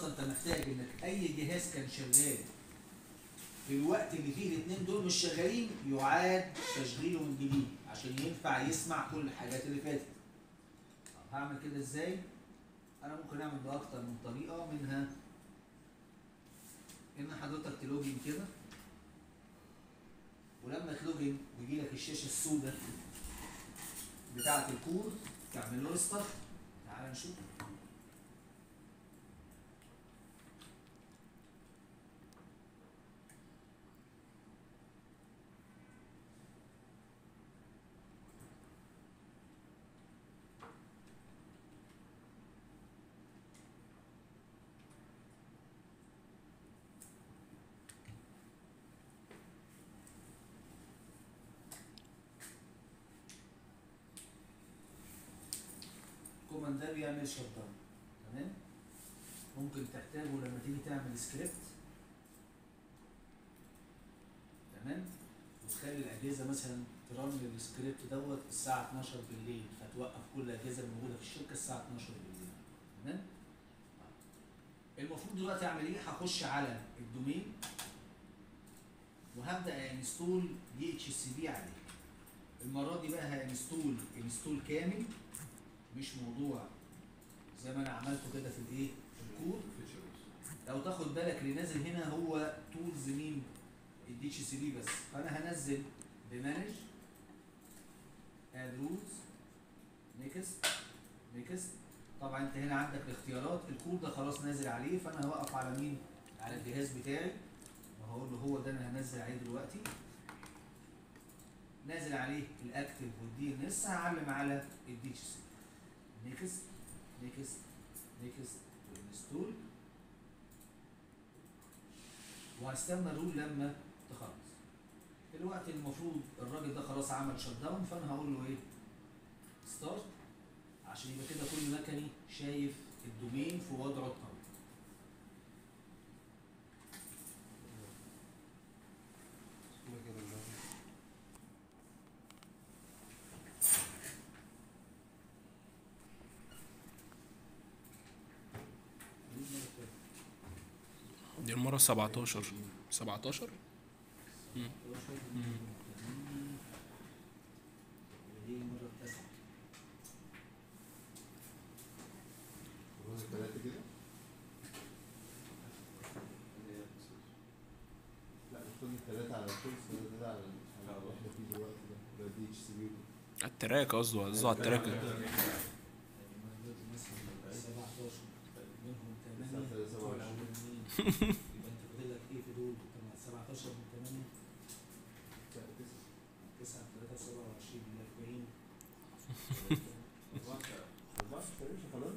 اصلا انت محتاج انك اي جهاز كان شغال في الوقت اللي فيه الاثنين دول مش شغالين يعاد تشغيله من جديد عشان ينفع يسمع كل الحاجات اللي فاتت طب هعمل كده ازاي انا ممكن اعمل باكتر من طريقه منها ان حضرتك تلوجن كده ولما تلوجن ويجي لك الشاشه السوداء بتاعه الكور تعمل له ريستارت تعال نشوف الكوماند ده بيعمل شت داون تمام ممكن تحتاجه لما تيجي تعمل سكريبت تمام وتخلي الاجهزه مثلا ترن السكريبت دوت الساعه 12 بالليل فتوقف كل الاجهزه الموجوده في الشركه الساعه 12 بالليل تمام طيب. المفروض دلوقتي اعمل ايه هخش على الدومين وهبدا انستول دي اتش سي بي عليه المره دي بقى هانستول انستول كامل مش موضوع زي ما انا عملته كده في الايه في الكور لو تاخد بالك اللي نازل هنا هو تولز مين الدي اتش سي بي بس فانا هنزل بمانج اد رولز نيكست نيكست طبعا انت هنا عندك الاختيارات الكور ده خلاص نازل عليه فانا هوقف على مين على الجهاز بتاعي وهقول له هو ده انا هنزل عليه دلوقتي نازل عليه الاكتف والدي ان اس هعلم على الدي اتش سي نيكست نيكست نيكست انستول وهستنى الرول لما تخلص دلوقتي المفروض الراجل ده خلاص عمل شت داون فانا هقول له ايه ستارت عشان يبقى كده كل مكني شايف الدومين في وضعه الطبيعي دي المرة 17 17 دي المرة التاسعة ثلاثة كده لا المفروض الثلاثة على الكورس والثلاثة على على اللي احنا فيه دلوقتي ده ده دي اتش سي بي التراك قصده قصده على التراك يعني مثلا 17 منهم 8 17. بتوع الأولانيين. يبقى انت فاضل لك ايه في دول؟ كان 17 من 8 9 3 27 من 40 خلاص خلاص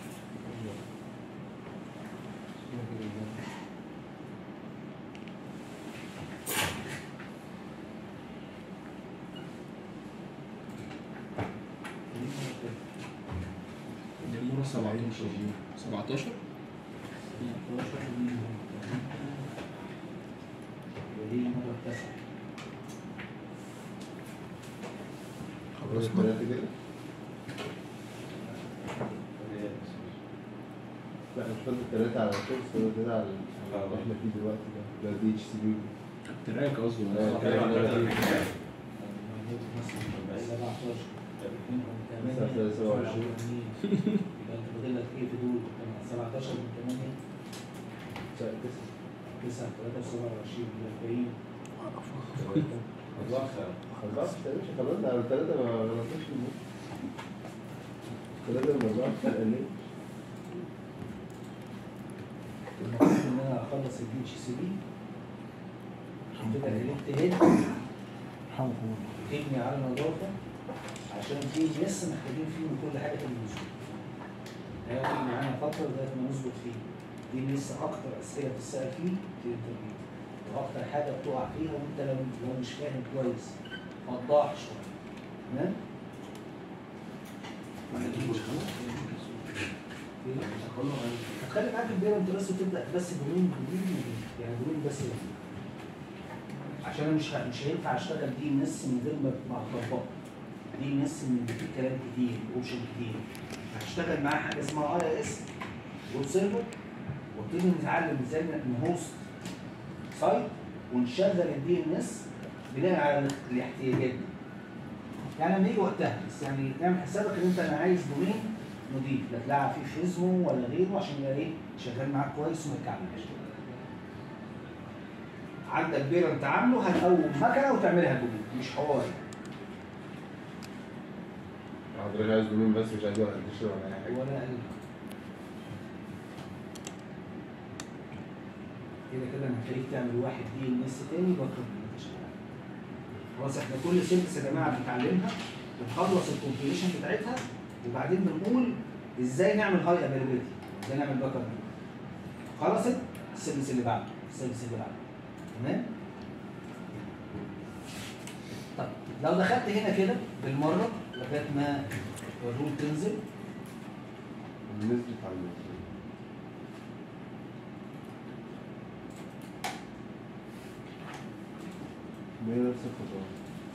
دي المرة 17 17 ودي المرة التاسعة خلاص ثلاثة كده لا المفروض الثلاثة على الكورس والثلاثة على على اللي احنا فيه دلوقتي ده ده دي اتش سي بي التراك قصده آه، قصده على التراك. موجود مثلا 17 منهم 8 تسعة ثلاثة سبعة بتوع وعشرين. الأولانيين. يبقى انت فاضل لك ايه في دول؟ كان 17 من 8 9 3 27 من 40 خلاص خلاص يا باشا خلاص على الثلاثة ما غلطتش في الموت الثلاثة الموضوع فرق ليه؟ المفروض ان انا اخلص الدي اتش سي بي كده كليكت هيد تبني على نظافه عشان في لسه محتاجين فيه من كل حاجه تبقى مظبوط هياخد معانا فتره لغايه ما نظبط فيه دي لسه اكتر اسئله بتسال فيه في الانترفيو واكتر حاجه بتقع فيها وانت لو لو مش فاهم كويس ما تضيعش شويه تمام؟ هتخلي معاك البيرة انت بس تبدا بس دومين دومين يعني دومين بس عشان انا مش ه- مش هينفع اشتغل دي الناس من غير ما ما اطبقها دي الناس من في كلام كتير اوبشن كتير هشتغل معاه حاجه اسمها اي اس ويب سيرفر وابتدي نتعلم ازاي نهوست سايت ونشغل الدي ان اس بناء على الاحتياجات دي. يعني لما يجي وقتها بس يعني اعمل حسابك ان انت انا عايز دومين نضيف لا تلعب فيه خزمه ولا غيره عشان يبقى ايه شغال معاك كويس وما يكعبلش. عندك بيرنت عامله هتقوم مكنه وتعملها دومين مش حوار حضرتك عايز دومين بس مش عايز ولا اديشن ولا اي حاجه ولا اي كده كده انا هخليك تعمل واحد دي ان اس تاني بكره انت شغال خلاص احنا كل سيرفيس يا جماعه بنتعلمها بنخلص الكونفيجريشن بتاعتها وبعدين بنقول ازاي نعمل هاي افيلابيلتي ازاي نعمل باك اب خلصت السيرفيس اللي بعده السيرفيس اللي بعده تمام طب لو دخلت هنا كده بالمره لغايه ما الرول تنزل نزلت على الموضوع. ما هي نفس الخطوات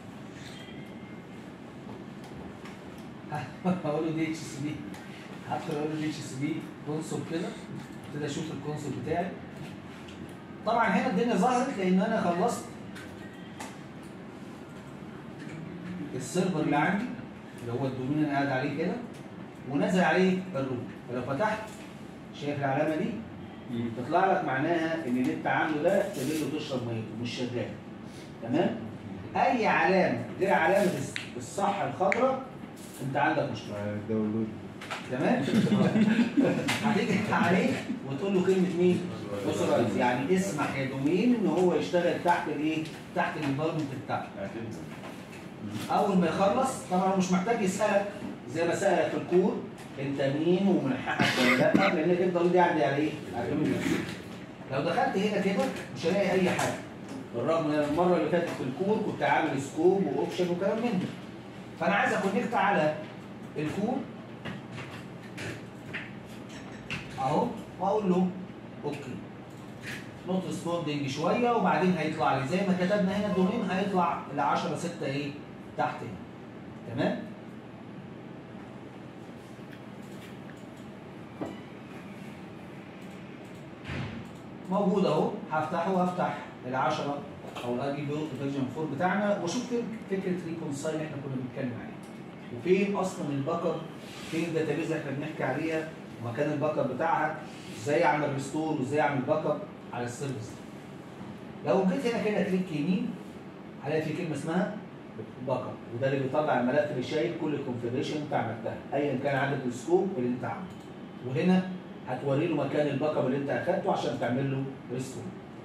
هقول له دي اتش سي بي هدخل اقول له دي اتش سي بي كونسول كده ابتدي اشوف الكونسول بتاعي طبعا هنا الدنيا ظهرت لان انا خلصت السيرفر اللي عندي اللي هو الدومين اللي انا قاعد عليه كده ونزل عليه الروت فلو فتحت شايف العلامه دي تطلع لك معناها ان اللي انت عامله ده تجيله تشرب ميته مش شغال تمام اي علامه غير علامه الصح الخضراء انت عندك مشكله مع الداونلود تمام هتيجي عليه وتقول له كلمه مين؟ اوثرايز يعني اسمح يا دومين ان هو يشتغل تحت الايه؟ تحت الانفايرمنت بتاعك اول ما يخلص طبعا هو مش محتاج يسالك زي ما سالك في الكور انت مين ومن حقك ولا لا لان يفضل يعدي على ايه؟ على الدومين نفسه. لو دخلت هنا كده مش هلاقي اي حاجه بالرغم ان المره اللي فاتت في الكور كنت عامل سكوب واوبشن وكلام من ده فانا عايز اكونكت على الكور اهو واقول له اوكي نوت ريسبوندنج شويه وبعدين هيطلع لي زي ما كتبنا هنا الدومين هيطلع ل 10 6 ايه تحت هنا تمام موجود اهو هفتحه وهفتح ال 10 او الاي جي بي فيرجن 4 بتاعنا واشوف فين فكره ريكونسايل اللي احنا كنا بنتكلم عليها وفين اصلا الباك اب فين الداتابيز اللي احنا بنحكي عليها ومكان الباك اب بتاعها ازاي اعمل ريستور وازاي اعمل باك اب على السيرفيس لو جيت هنا كده كليك يمين هلاقي في كلمه اسمها باك اب وده اللي بيطلع الملف اللي شايل كل الكونفيجريشن انت عملتها ايا كان عدد السكوب اللي انت عامله وهنا هتوري له مكان الباك اب اللي انت اخدته عشان تعمل له ريستور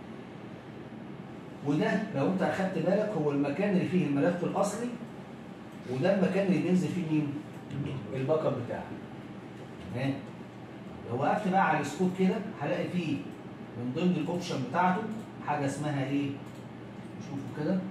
وده لو انت اخدت بالك هو المكان اللي فيه الملف الاصلي وده المكان اللي بينزل فيه مين؟ الباك اب بتاعك تمام لو وقفت بقى على السكوب كده هلاقي فيه من ضمن الاوبشن بتاعته حاجه اسمها ايه؟ شوفوا كده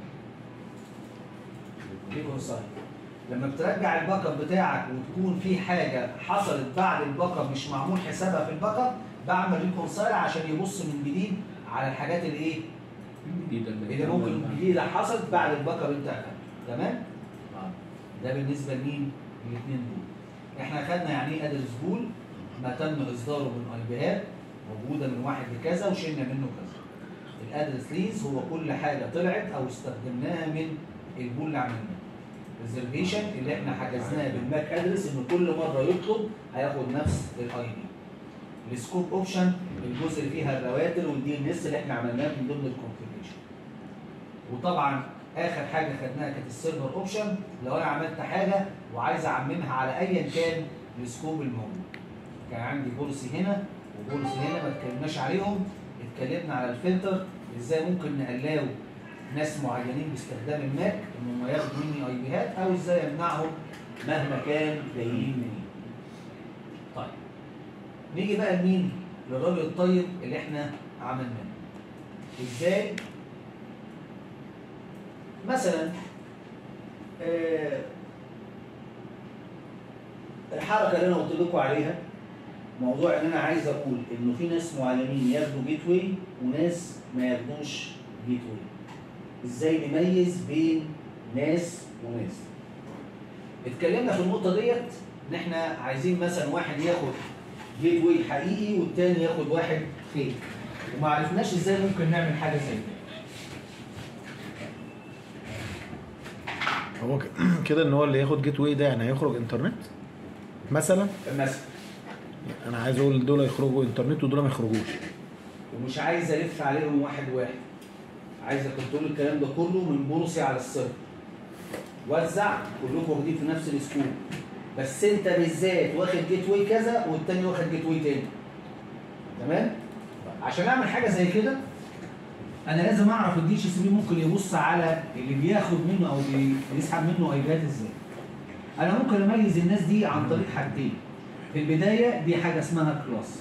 ريكونسايل لما بترجع الباك اب بتاعك وتكون في حاجه حصلت بعد الباك اب مش معمول حسابها في الباك اب بعمل ريكونسايل عشان يبص من جديد على الحاجات اللي ايه؟ جديدة اللي ممكن جديده حصلت بعد الباك اب انت اخدته تمام؟ ده بالنسبه لمين؟ الاثنين دول. احنا خدنا يعني ايه ادرس بول ما تم اصداره من اي بيهات موجوده من واحد لكذا وشلنا منه كذا. الادرس ليز هو كل حاجه طلعت او استخدمناها من البول اللي عملناه. ريزرفيشن اللي احنا حجزناه بالماك ادرس ان كل مره يطلب هياخد نفس الاي دي. السكوب اوبشن الجزء اللي فيها الرواتر والدي ان اس اللي احنا عملناه من ضمن الكونفيجريشن. وطبعا اخر حاجه خدناها كانت السيرفر اوبشن لو انا عملت حاجه وعايز اعممها على ايا كان السكوب الموجود. كان عندي بوليسي هنا وبوليسي هنا ما اتكلمناش عليهم اتكلمنا على الفلتر ازاي ممكن نقلاو ناس معينين باستخدام الماك انهم ياخدوا مني اي بيهات او ازاي امنعهم مهما كان جايين منين. طيب نيجي بقى لمين؟ للراجل الطيب اللي احنا عملناه. ازاي مثلا آه، الحركه اللي انا قلت لكم عليها موضوع ان انا عايز اقول انه في ناس معينين ياخدوا جيت واي وناس ما ياخدوش جيت واي ازاي نميز بين ناس وناس اتكلمنا في النقطه ديت ان احنا عايزين مثلا واحد ياخد جيت واي حقيقي والتاني ياخد واحد فيك وما عرفناش ازاي ممكن نعمل حاجه زي كده هو ك- كده ان هو اللي ياخد جيت واي ده يعني هيخرج انترنت مثلا مثلا انا عايز اقول دول يخرجوا انترنت ودول ما يخرجوش ومش عايز الف عليهم واحد واحد عايز اكنترول الكلام ده كله من بورصي على السيرفر وزع كلكم واخدين في نفس السكوب بس انت بالذات واخد جيت واي كذا والتاني واخد جيت واي تاني تمام عشان اعمل حاجه زي كده انا لازم اعرف الدي اتش سي بي ممكن يبص على اللي بياخد منه او بي- بيسحب منه ايبات ازاي انا ممكن اميز الناس دي عن طريق حاجتين في البدايه دي حاجه اسمها كلاس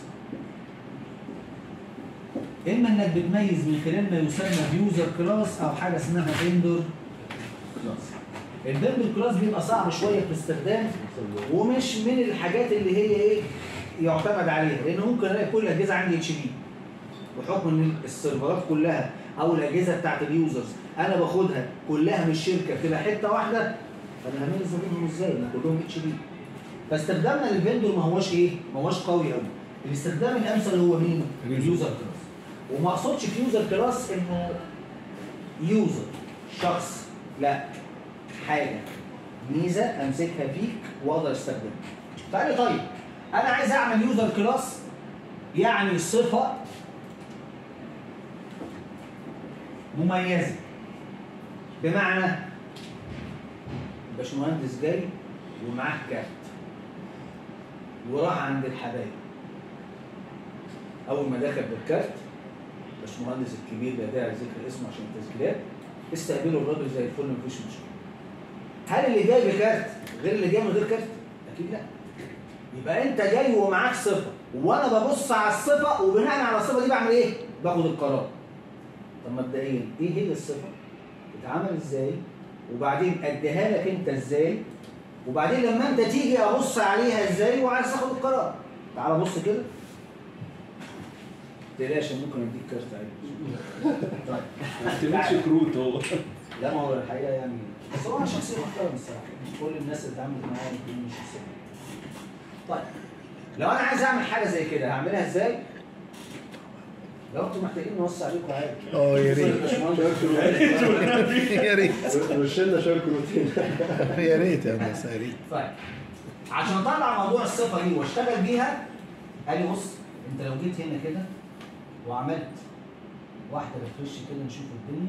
اما انك بتميز من خلال ما يسمى بيوزر كلاس او حاجه اسمها فيندور كلاس الفيندور كلاس بيبقى صعب شويه في الاستخدام ومش من الحاجات اللي هي ايه يعتمد عليها لان ممكن الاقي كل الاجهزه عندي اتش بي بحكم ان السيرفرات كلها او الاجهزه بتاعت اليوزرز انا باخدها كلها من الشركه بتبقى حته واحده فانا هميز ما بينهم ازاي؟ ما كلهم اتش بي فاستخدامنا للفيندور ما هوش ايه؟ ما هوش قوي قوي الاستخدام الامثل هو مين؟ اليوزر كلاس وما اقصدش في يوزر كلاس انه يوزر شخص لا حاجه ميزه امسكها فيك واقدر استخدمها فقال لي طيب انا عايز اعمل يوزر كلاس يعني صفه مميزه بمعنى باشمهندس جاي ومعاه كارت وراح عند الحبايب اول ما دخل بالكارت باشمهندس الكبير ده داعي ذكر اسمه عشان التسجيلات استقبلوا الراجل زي الفل مفيش مشكله هل اللي جاي بكارت غير اللي جاي من غير كارت؟ اكيد لا يبقى انت جاي ومعاك صفه وانا ببص على الصفه وبناء على الصفه دي بعمل ايه؟ باخد القرار طب مبدئيا ايه هي الصفه؟ بتتعمل ازاي؟ وبعدين اديها لك انت ازاي؟ وبعدين لما انت تيجي ابص عليها ازاي وعايز تاخد القرار تعال بص كده تقلقش ممكن اديك كارت عادي طيب ما بتعملش كروت هو لا ما هو الحقيقه يعني بس هو شخص محترم الصراحه كل الناس اللي اتعاملت معاه يمكن مش شخص طيب لو انا عايز اعمل حاجه زي كده هعملها ازاي؟ لو انتوا محتاجين نوصي عليكم عادي اه يا ريت يا ريت رش لنا شويه كروتين يا ريت يا هندسه يا ريت طيب عشان اطلع موضوع الصفه دي واشتغل بيها قال لي بص انت لو جيت هنا كده وعملت واحده ريفرش كده نشوف الدنيا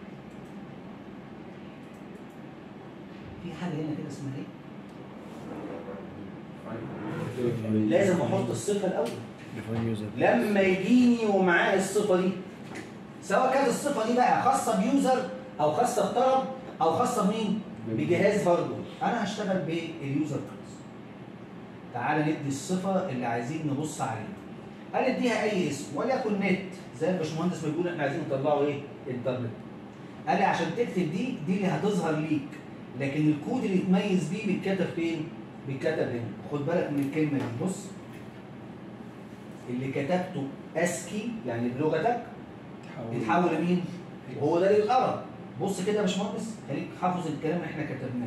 في حاجه هنا كده اسمها ايه؟ لازم احط الصفه الاول ديفاين يوزر لما يجيني ومعاه الصفه دي سواء كانت الصفه دي بقى خاصه بيوزر او خاصه بطلب او خاصه بمين؟ بجهاز برضه انا هشتغل باليوزر كلاس تعالى ندي الصفه اللي عايزين نبص عليها قال اديها اي اسم وليكن نت زي الباشمهندس ما بيقول احنا عايزين نطلعه ايه؟ انترنت قال لي عشان تكتب دي دي اللي هتظهر ليك لكن الكود اللي يتميز بيه بيتكتب فين؟ بيتكتب هنا خد بالك من الكلمه دي بص اللي كتبته اسكي يعني بلغتك يتحول لمين؟ وهو ده اللي يتقرا بص كده يا باشمهندس خليك حافظ الكلام اللي احنا كتبناه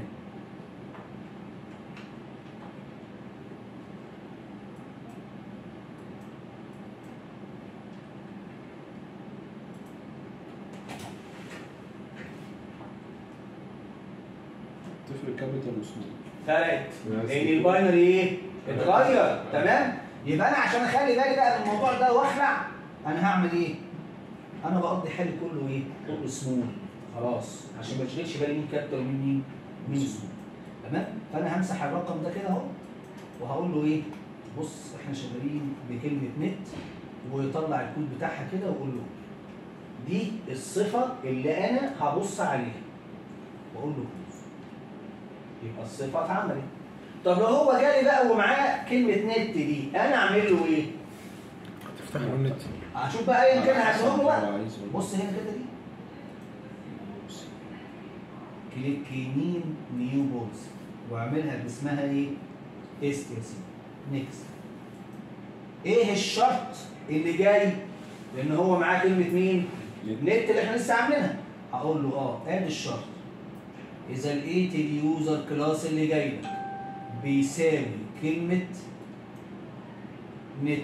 تفرق كابيتال وسمول فرقت لان الباينري ايه؟ اتغير تمام؟ يبقى انا عشان اخلي بالي بقى من الموضوع ده واخلع انا هعمل ايه؟ انا بقضي حالي كله ايه؟ كله سمول خلاص عشان ما اشغلش بالي مين كابيتال ومين مين؟ مين سمول تمام؟ فانا همسح الرقم ده كده اهو وهقول له ايه؟ بص احنا شغالين بكلمه نت ويطلع الكود بتاعها كده وقول له دي الصفه اللي انا هبص عليها واقول له كود يبقى الصفه اتعملت طب لو هو جالي بقى ومعاه كلمه نت دي انا اعمل له ايه؟ تفتح له النت هشوف بقى ايا كان هسيبه له بقى بص هنا كده دي كليك يمين نيو بوكس واعملها باسمها ايه؟ تيست يا سيدي نيكست ايه الشرط اللي جاي؟ لان هو معاه كلمه مين؟ نت اللي احنا لسه عاملينها هقول له اه ادي الشرط اذا لقيت اليوزر كلاس اللي جاي لك بيساوي كلمه نت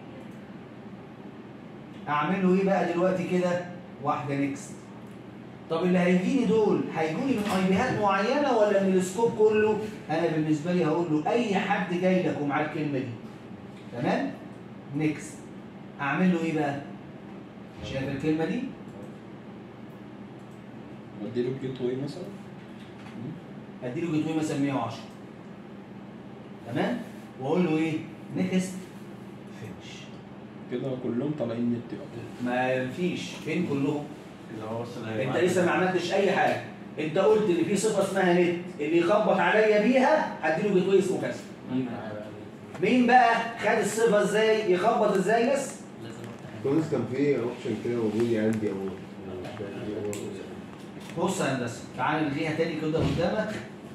اعمل له ايه بقى دلوقتي كده واحده نيكست طب اللي هيجيني دول هيجوني من اي بيهات معينه ولا من السكوب كله انا بالنسبه لي هقول له اي حد جاي لك ومعاه الكلمه دي تمام نيكست اعمل له ايه بقى شايف الكلمه دي اديله الجيت واي مثلا اديله جيت واي مثلا 110 تمام واقول له ايه نيكست فينش كده كلهم طالعين نت بقى ما فيش فين كلهم كده هو بس اللي انت لسه ما عملتش اي حاجه انت قلت ان في صفه اسمها نت اللي يخبط عليا بيها هديله جيت واي اسمه كذا مين بقى خد الصفه ازاي يخبط ازاي بس لازم افتح كونس كان في اوبشن كده موجود عندي او مش فاكر ايه هو. بص يا هندسه تعال نلغيها تاني كده قدامك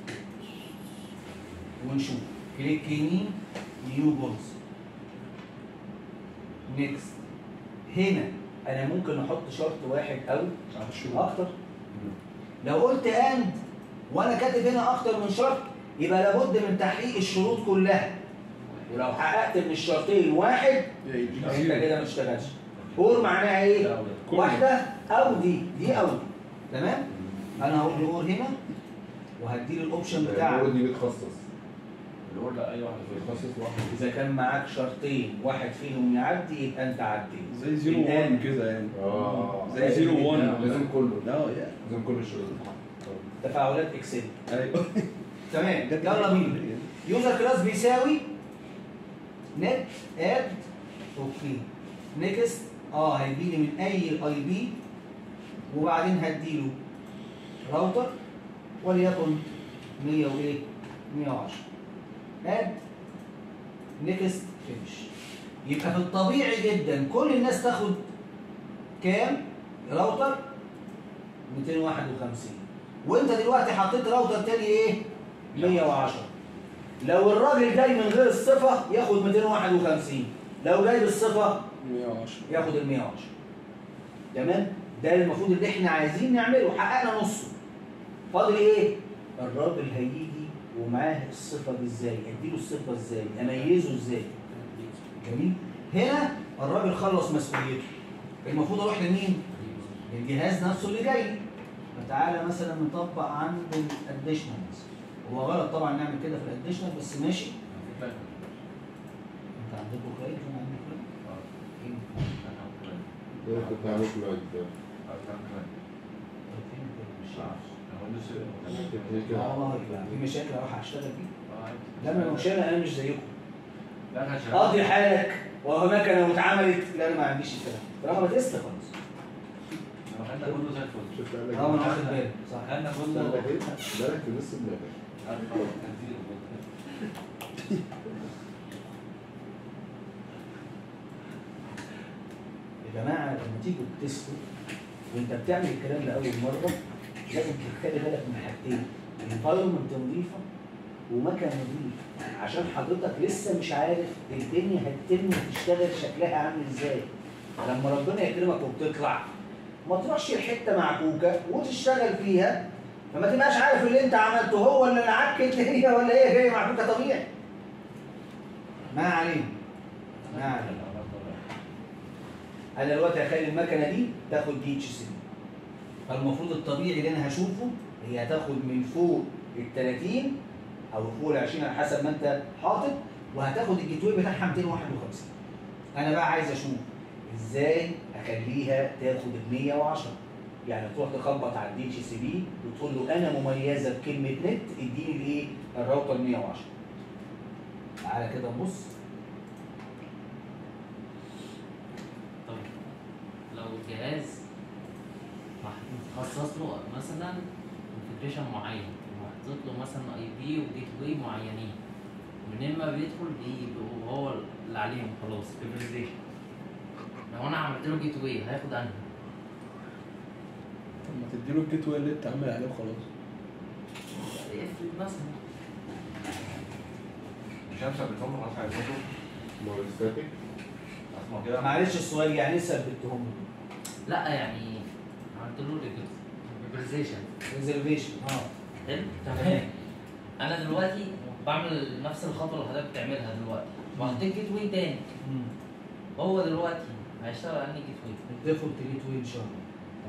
ونشوف كليك يمين نيو بولز نيكست هنا انا ممكن احط شرط واحد او اكتر لو قلت اند وانا كاتب هنا اكتر من شرط يبقى لابد من تحقيق الشروط كلها ولو حققت من الشرطين واحد انت كده ما تشتغلش اور معناها ايه؟ واحده او دي دي او دي تمام؟ انا هقول له اور هنا وهديله الاوبشن بتاعك الأول دي بتخصص الاول لا اي واحد فيهم بتخصص واحد اذا كان معاك شرطين واحد فيهم يعدي يبقى انت عديت زي زيرو الآن. 1 كده يعني اه زي زيرو 1 لازم كله لا يا لازم كل الشروط تفاعلات اكسل ايوه تمام يلا بينا يوزر كلاس بيساوي نت اد اوكي نيكست اه هيجي لي من اي اي بي وبعدين هديله راوتر وليكن 100 وايه 110 اد نيكست فينش يبقى في الطبيعي جدا كل الناس تاخد كام راوتر 251 وانت دلوقتي حطيت راوتر تاني ايه 110 لو الراجل جاي من غير الصفه ياخد 251 لو جاي بالصفه 110 ياخد ال 110 تمام ده المفروض اللي احنا عايزين نعمله حققنا نصه فاضل ايه الراجل هيجي ومعاه الصفه دي ازاي اديله الصفه ازاي اميزه ازاي جميل هنا الراجل خلص مسؤوليته المفروض اروح لمين للجهاز نفسه اللي جاي لي. فتعالى مثلا نطبق عند الاديشنال هو غلط طبعا نعمل كده في الاديشنال بس ماشي انت عندكم كلاينت وانا عندي كلاينت فين؟ ده كنت عامل كلايد ده فين كده؟ مش عارف. كنت كده اه يبقى في مشاكل اروح اشتغل فيه لا ما مش انا انا مش زيكم لا انا شغال قاضي حالك وهناك لو اتعملت لا انا ما عنديش الكلام طالما بتست خلاص خدنا كله زي الفل شفت قال لك اه ما انا واخد بالي صح خدنا قال كله لك ايه؟ بالك في نص دماغك يا جماعه لما تيجوا تستوا وانت بتعمل الكلام ده اول مره لازم تخلي بالك من حاجتين انفايرمنت نظيفه ومكان نظيف عشان حضرتك لسه مش عارف الدنيا هتتم وتشتغل شكلها عامل ازاي لما ربنا يكرمك وبتطلع ما تروحش الحته معكوكه وتشتغل فيها فما تبقاش عارف اللي انت عملته هو اللي عكت هي ولا هي جايه معكوكه طبيعي ما علينا ما علينا انا دلوقتي هخلي المكنه دي تاخد دي اتش سي فالمفروض الطبيعي اللي انا هشوفه هي هتاخد من فوق ال 30 او فوق ال 20 على حسب ما انت حاطط وهتاخد الجيت واي بتاعها 251 انا بقى عايز اشوف ازاي اخليها تاخد ال 110 يعني تروح تخبط على الدي اتش سي بي وتقول له انا مميزه بكلمه نت اديني الايه الراوتر 110 تعالى كده نبص طب لو الجهاز مخصص له مثلا كونفجريشن معين ومحطوط له مثلا اي بي وجيت واي معينين منين ما بيدخل بيبقوا هو اللي عليهم خلاص كونفجريشن لو انا عملت له جيت واي هياخد انهي طب ما تديله الجيت واي اللي انت عامل عليه وخلاص افرض مثلا مش همسك بتهم خلاص هيظبطوا ما هو ستاتيك اسمع كده معلش السؤال يعني ايه ثبتهم لا يعني عملت له كونفجريشن ريزرفيشن اه حلو تمام انا دلوقتي بعمل نفس الخطوه اللي حضرتك بتعملها دلوقتي وحطيت جيت واي تاني مم. هو دلوقتي هيشتغل على انهي جيت واي الديفولت جيت واي ان شاء الله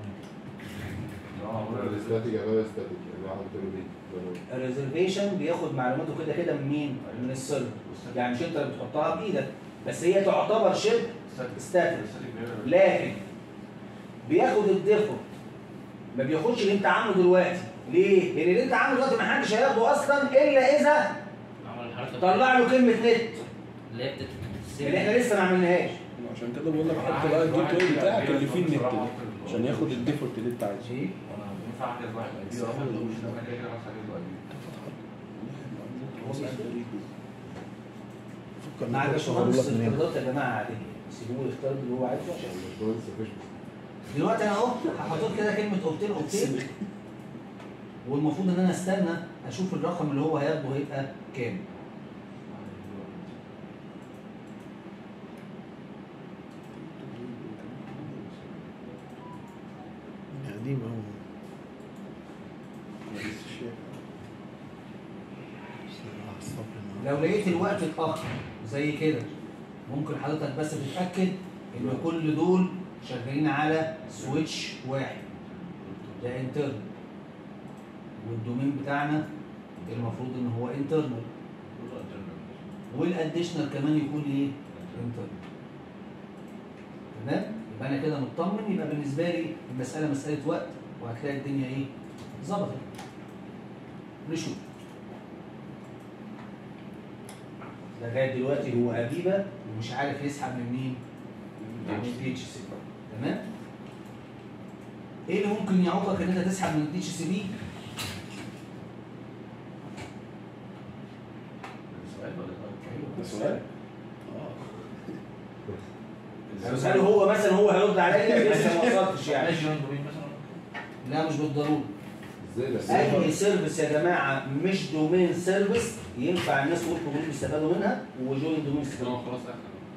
الاستاتيك يا بابا استاتيك يعني واحد قلت له دي ضروري. الريزرفيشن بياخد معلوماته كده كده من مين؟ من السيرفر يعني مش انت اللي بتحطها بايدك بس هي تعتبر شبه ستاتيك لكن بياخد الديفولت ما بياخدش اللي انت عامله دلوقتي ليه؟ لان اللي انت عامله دلوقتي ما حدش هياخده اصلا الا اذا عمل الحركه طلع له كلمه نت اللي هي اللي احنا لسه ما عملناش عشان كده بقول لك حط بقى الجيت واي بتاعك اللي فيه النت ده عشان ياخد الديفولت اللي انت عايزه ايه؟ انا ينفع احجز واحد اي بي اصلا مش انا كده كده خلاص هحجز اي بي فكر مع نخش الباشمهندس أقول لك منين. الافتراضات يا جماعه عاديه سيبوه يختار اللي هو عايزه عشان الباشمهندس مفيش دلوقتي انا اهو هحط كده كلمه اوبتين اوبتين والمفروض ان انا استنى اشوف الرقم اللي هو هياخده هيبقى كام يعني دي ما هو بصراحة الصبر ما- لو لقيت الوقت اتاخر زي كده ممكن حضرتك بس تتاكد ان كل دول شغالين على سويتش واحد ده انترنال والدومين بتاعنا المفروض ان هو انترنال والاديشنال كمان يكون ايه انترنال تمام يبقى انا كده مطمن يبقى بالنسبه لي المساله مساله وقت وهتلاقي الدنيا ايه ظبطت نشوف لغايه دلوقتي هو ابيبه ومش عارف يسحب من مين؟ من الدي اتش سي تمام؟ ايه اللي ممكن يعوقك ان انت تسحب من الدي اتش سي بي؟ ده سؤال لو سأله هو مثلا هو هيرد عليا لسه ما وصلتش يعني ماشي يوم دومين مثلا لا مش بالضروره ازاي بس اي سيرفيس يا جماعه مش دومين سيرفيس ينفع الناس ورك جروب يستفادوا منها وجوين دومين يستفادوا منها خلاص اخر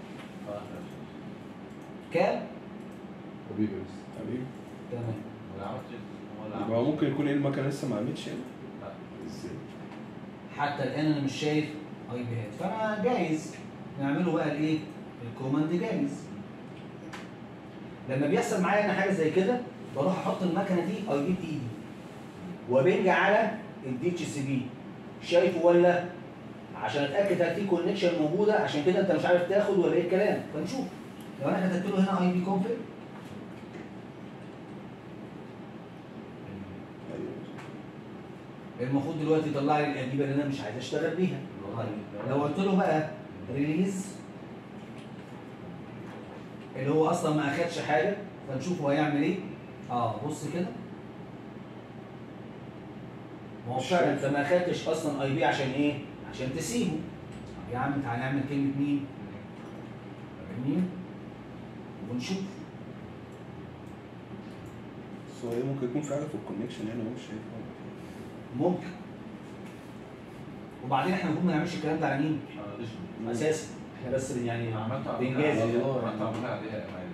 كام؟ حبيبي بس حبيبي تمام ولا عملت ايه؟ ولا يبقى عملت ممكن يكون المكنه لسه ما عملتش يعني لا. ازاي حتى الان انا مش شايف اي بيهات فانا جايز نعمله بقى الايه؟ الكوماند جايز لما بيحصل معايا انا حاجه زي كده بروح احط المكنه دي اي بي بايدي وبنج على الدي اتش سي بي شايفه ولا عشان اتاكد هل في كونكشن موجوده عشان كده انت مش عارف تاخد ولا ايه الكلام فنشوف لو انا كتبت له هنا اي بي كونفيج ايوه المفروض دلوقتي يطلع لي القديمه اللي انا مش عايز اشتغل بيها لو قلت له بقى ريليز اللي هو اصلا ما اخدش حاجه فنشوف هو هيعمل ايه اه بص كده ما هو فعلا انت ما اخدتش اصلا اي بي عشان ايه؟ عشان تسيبه يا عم تعالى نعمل كلمه مين؟ مين؟ ونشوف بس هو إيه ممكن يكون في حاجه في الكونكشن يعني هو مش شايفها ممكن وبعدين احنا المفروض ما نعملش الكلام ده على مين؟ اساسا احنا بس يعني عملت بإنجاز عملت الله. عملت عليها امان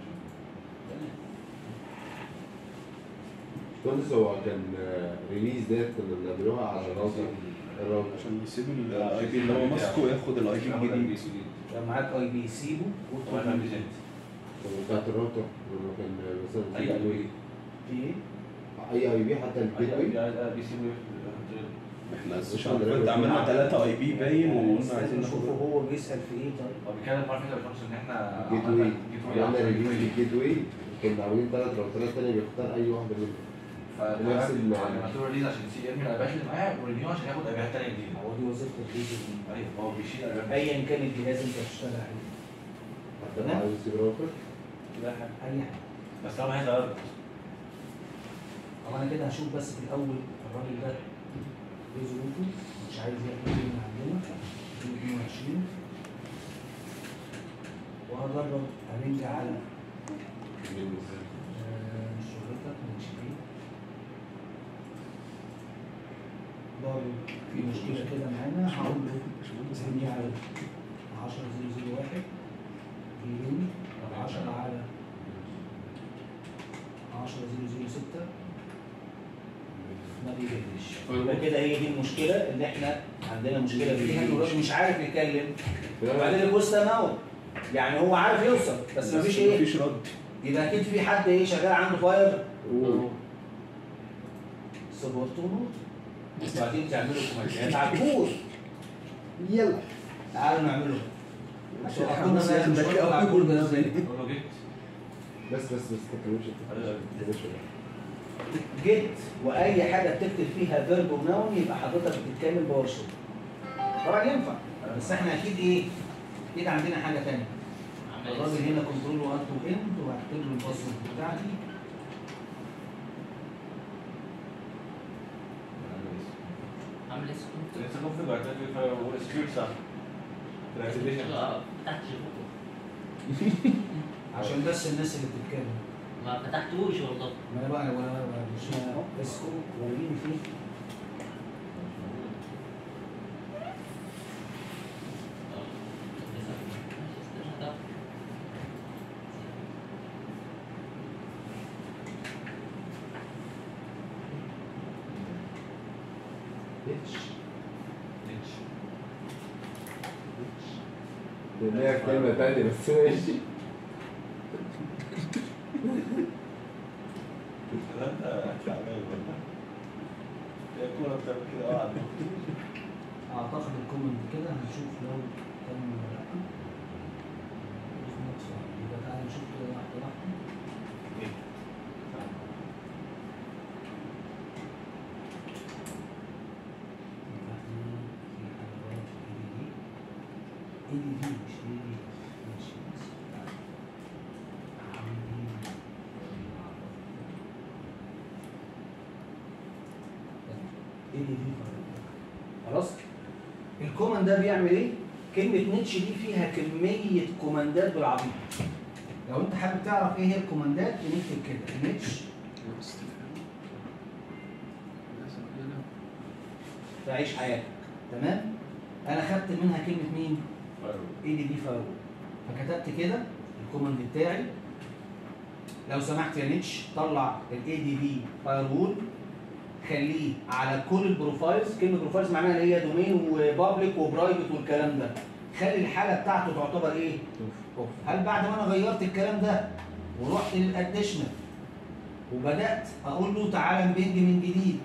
باشمهندس هو كان ريليز ديت كنا بنعملوها على الراوتر الراوتر عشان يسيب الاي بي اللي هو ماسكه وياخد الاي بي الجديد لو معاك اي بي سيبه وادخل من جديد. بتاعت الراوتر لما كان مثلا أي في أي بي. في ايه؟ اي اي بي حتى الجيت واي بي سي احنا عشان كنت عملنا ثلاثة اي بي باين وقلنا عايزين نشوفه ناخد هو بيسال في ايه طيب هو بيتكلم عارف انت يا باشمهندس ان احنا الجيت عملنا واي الجيت واي عملنا عملنا ريليز الجيت واي. للجيت واي كنا عاملين ثلاث راوترات تانية بيختار اي واحدة منهم نفس ال- عملت له ريليز عشان يسيب يرمي الابيات اللي معاه ورينيو عشان ياخد ابيات تانية جديده هو دي وظيفه الجيش ايوه هو بيشيل ابيات ايا كان الجهاز انت بتشتغل عليه حتى لو عايز يسيب الراوتر كده حاجه اي حاجه بس طبعا عايز اقرب طب انا كده هشوف بس في الاول الراجل ده ايه ظروفه مش عايز ياخد ايه من عندنا 22 وهجرب ارنج على آه، مش شغلتك من اتش بي برضه في مشكله كده معانا هقول له ارنج على 10001 في يوم 10 على 10006 ما بيجيبش يبقى كده هي دي المشكله اللي احنا عندنا مشكله فيها ان الراجل مش عارف يتكلم وبعدين البوست موت يعني هو عارف يوصل بس مفيش ايه مفيش رد يبقى اكيد في حد ايه شغال عنده فاير سبورتونه وبعدين تعملوا كومنتات على الكور يلا تعالوا نعمله عشان كنا بس لازم مش ده واقف على الكور ده ازاي اقول له جيت بس بس بس ما تتكلمش ما تتكلمش جيت واي حاجه بتكتب فيها فيرب ونون يبقى حضرتك بتتكلم باور شو طبعا ينفع بس احنا اكيد ايه اكيد عندنا حاجه ثانيه الراجل هنا كنترول وان تو اند وهكتب له الباسورد بتاعتي عامل اسم لسه كونفيج اعتقد هو سكيور صح الاكتيفيشن اه فتحتش عشان بس الناس اللي بتتكلم ما فتحتوش والله ما انا بقى ولا ولا مش بس وريني فيه اتش ليها كلمة تانية بس ماشي لا انت تعبان والله هي الكورة بتعمل كده اه عندك. اعتقد الكومنت كده هنشوف لو كان ولا لا مش مقصود. يبقى تعالى نشوف كده واحده واحده اي دي دي مش اي دي ماشي بس اي دي دي خلاص الكوماند ده بيعمل ايه؟ كلمة نيتش دي فيها كمية كوماندات بالعبيط لو انت حابب تعرف ايه هي الكوماندات بنكتب كده نيتش تعيش حياتك تمام؟ انا خدت منها كلمة مين؟ اي دي دي فايرول فكتبت كده الكوماند بتاعي لو سمحت يا نيتش طلع الاي دي دي فايرول خليه على كل البروفايلز كلمه بروفايلز معناها اللي هي دومين وبابليك وبرايفت والكلام ده خلي الحاله بتاعته تعتبر ايه اوف هل بعد ما انا غيرت الكلام ده ورحت للاديشنال وبدات اقول له تعالى نبنج من جديد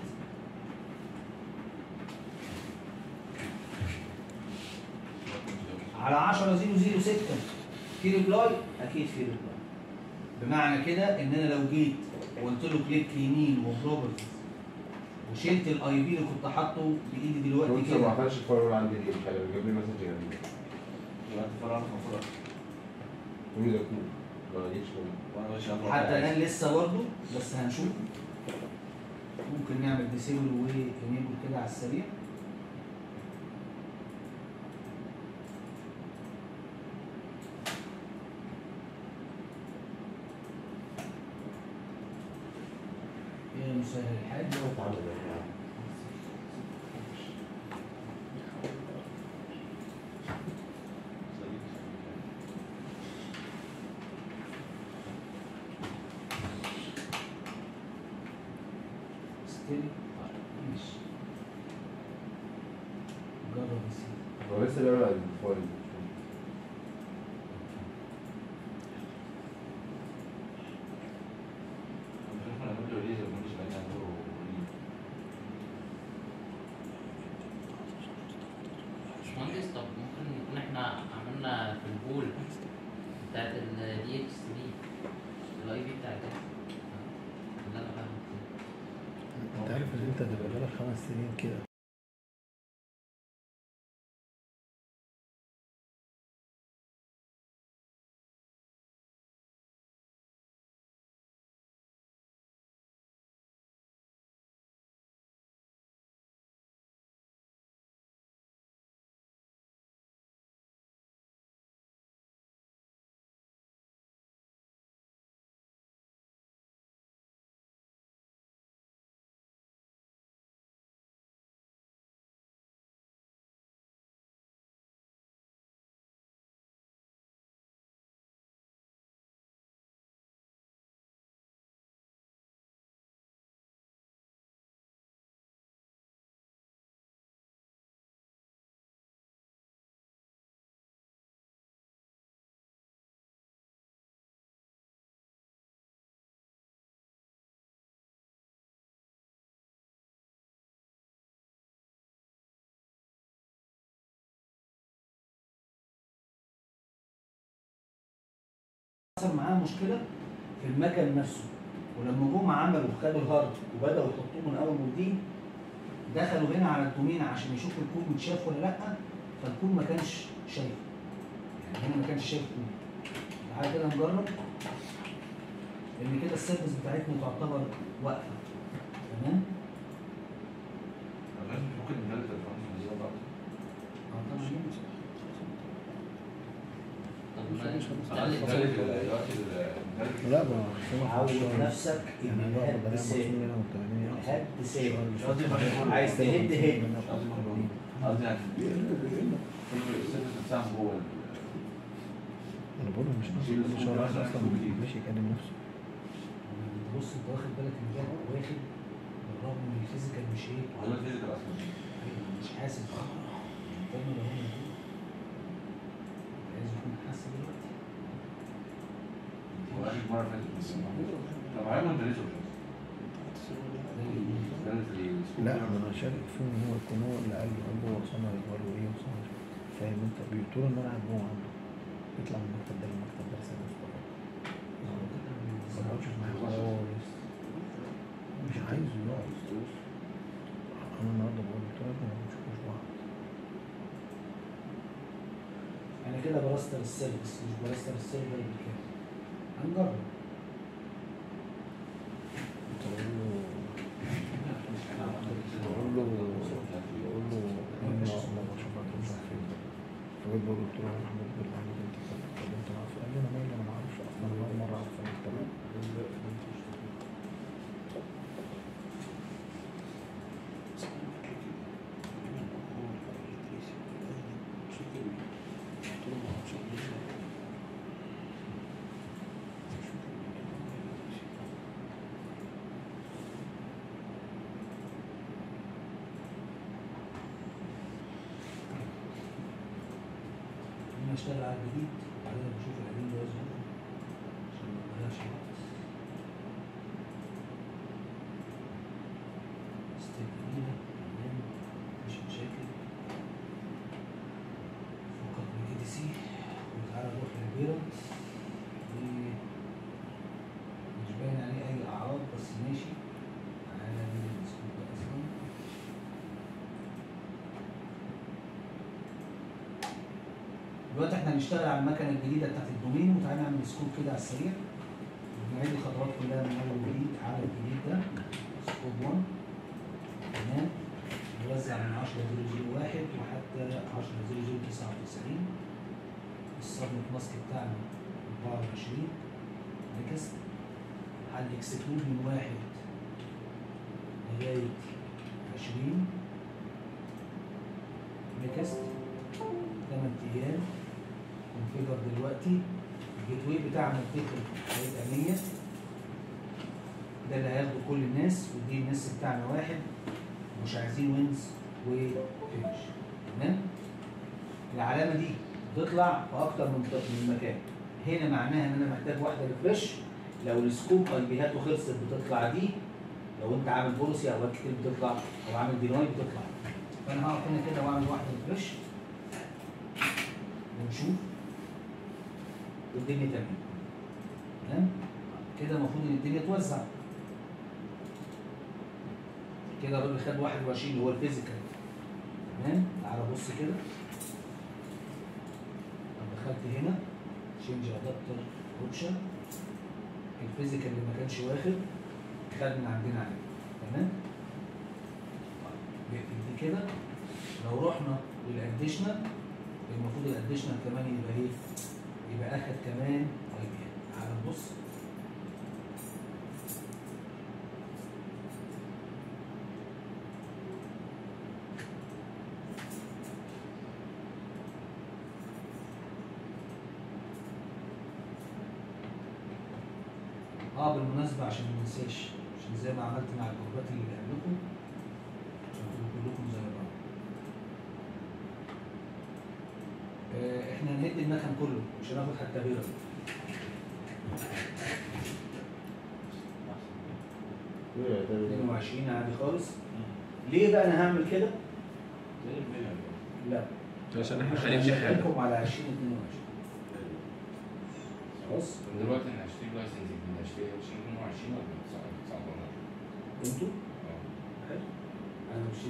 على 10006 في ريبلاي اكيد في ريبلاي بمعنى كده ان انا لو جيت وقلت له كليك يمين وبروبرتيز وشلت الاي بي اللي كنت حاطه بايدي دلوقتي كنت ما كده عملش الفايرول عندي ليه مش عارف جاب لي مسج غريب يبقى انت فرعنا المفروض مين ده كود ما جيتش منه وانا مش عارف حتى الان لسه برضه بس هنشوف ممكن نعمل ديسيبل وانيبل كده على السريع يا مسهل الحال اتعمل يعني ستيل ماشي جرب يا سيدي هو لسه بيعمل على الفايل انا كنت ريليز ما كنتش باين عنده باشمهندس طب ممكن نكون احنا عملنا في البول بتاعت ال دي اتش 3 الاي بي بتاع ده اللي انا فاهمه انت عارف ان انت تبقى بقالك خمس سنين كده حصل معاه مشكله في المكن نفسه ولما جم عملوا خدوا الهارد وبداوا يحطوه من اول وجديد دخلوا هنا على الدومين عشان يشوفوا الكود متشاف ولا لا فالكود ما كانش شايف يعني هنا ما كانش شايف كود تعالى كده نجرب ان كده السيرفيس بتاعتنا تعتبر واقفه تمام ممكن ندلت الفانكشن دي برضه آه، طبعاً. طب ما ندلت دلوقتي ندلت لا ما عود نفسك يعني ان الواحد الهد بدل ثابت 500 و 80 الهد ثابت قصدي مشغول. عايز تهد هد قصدي مشغول. قصدي يعني كل السيرفيس بتاعهم جوه ال- انا بقول له مش ناقص كل شهر واحد اصلا ماشي يكلم نفسه بص انت واخد بالك ان ده واخد بالرغم ان الفيزيكال مش ايه هو ده الفيزيكال اصلا مش حاسس فاهم لو هو موجود عايز يكون حاسس دلوقتي هو اخر مره فاتت طب عامل ندلته ندلت السكوب لا ما انا شايف فيه ان هو يكون هو اللي قال له قال له هو وصلنا يقبله ايه وصلنا فاهم انت بيقولوا ان انا قاعد جوه عنده بيطلع من المكتب ده للمكتب ده رسالة مصطفى ما بقعدش معاه خالص مش عايزه يقعد انا النهارده بقول له قلت له يا ابني ما بنشوفوش بعض انا كده برستر السيرفيس مش برستر السيرفر بالكامل هنجرب كنت بقول له بقول له بقول له انا ما بشوفك مش عارف ايه فجيت بقول له قلت له يا محمود بالله عليك انت اتكلمت معاه قال لي انا مالي انا ما اعرفش اصلا انا اول مره اعرف انك تمام انا اشتغل على الجديد وبعدين بشوف القديم ده يظبط عشان ما نضيعش وقت ستيب جديدة تمام مفيش مشاكل فكك من كي دي سي وتعالى نروح للبيرنت مش باين عليه أي أعراض بس ماشي تعالى نعمل السكوب ده أصلا دلوقتي احنا هنشتغل على المكنه الجديده بتاعت الدومين وتعالى نعمل سكوب كده على السريع ونعيد الخطوات كلها من اول وجديد على الجديد ده سكوب 1 تمام نوزع من 10 0 1 وحتى 10 0 99 السبنت ماسك بتاعنا 24 نكست هنكسكلود من واحد لغايه 20 نكست 8 ايام كونفيجر دلوقتي الجيت واي بتاعنا الدخل هيبقى 100 ده اللي هياخده كل الناس ودي الناس بتاعنا واحد مش عايزين وينز وفينش تمام العلامه دي بتطلع في اكتر من من مكان هنا معناها ان انا محتاج واحده ريفرش لو السكوب اي بيهاته خلصت بتطلع دي لو انت عامل بوليسي اوقات كتير بتطلع او عامل ديناي بتطلع فانا هقف هنا كده واعمل واحده ريفرش ونشوف والدنيا تمام تمام كده المفروض ان الدنيا توزع كده الراجل خد 21 اللي هو الفيزيكال تمام تعالى بص كده طب دخلت هنا تشينج ادابتر اوبشن الفيزيكال اللي ما كانش واخد خد من عندنا عليه تمام طيب دي كده لو رحنا للاديشنال المفروض الاديشنال كمان يبقى ايه؟ يبقى اخد كمان اي بي ام تعالى نبص اه بالمناسبة عشان ما ننساش عشان زي ما عملت مع الجروبات اللي قبلكم عشان تبقوا كلكم زي بعض آه، احنا هنهد المكن كله مش هناخد حتى غيره ايه ده 22 عادي خالص ليه بقى انا هعمل كده؟ لا عشان احنا عشان هنبني حاجه اشغلكم على 20 22 خلاص دلوقتي انا هشتري لايسنس جديد هشتري 2022 ولا 19 انتوا حلو انا مش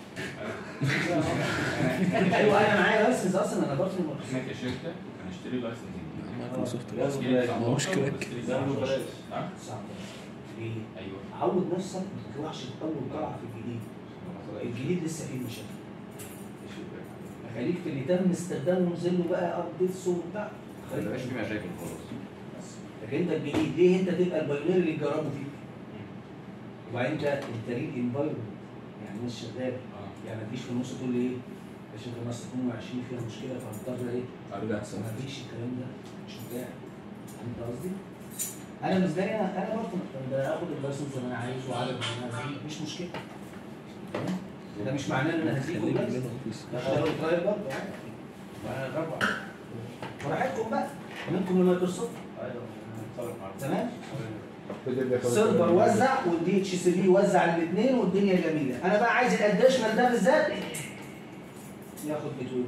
انا ايوه انا معايا لايسنس اصلا انا برضه احنا كشركه هنشتري لايسنس جديد مايكروسوفت هشتري ما هوش 19 كراك. وهشتري ده 19. ببلاش. ها؟ ليه؟ ايوه عود نفسك ما تطلعش اول طلعه في الجديد الجديد لسه فيه مشاكل خليك في اللي تم استخدامه ونزل له بقى ابديتس وبتاع ما يبقاش في مشاكل خالص بس لكن انت الجديد ليه انت تبقى البايونير اللي تجربه فيه وبعدين انت انت ليك انفايرمنت يعني الناس شغاله اه يعني ما تجيش في النص تقول لي ايه يا شيخ مصر 22 فيها مشكله فهضطر ايه ارجع سنه ما فيش الكلام ده مش متاح انت قصدي؟ انا بالنسبه لي انا انا برضه ده اخد اللايسنس زي ما انا عايز وعدد ما انا عايز مش مشكله تمام؟ ده مش معناه ان انا هديكم خليك بس كده اوفيس اشتغلوا ترايل برضه عادي وانا اجرب براحتكم بقى منكم لمايكروسوفت ايوه انا هتصرف معاك تمام؟ فضل بياخد السيرفر وزع والدي اتش سي بي وزع الاثنين والدنيا جميله انا بقى عايز الاديشنال ده بالذات ياخد بتوين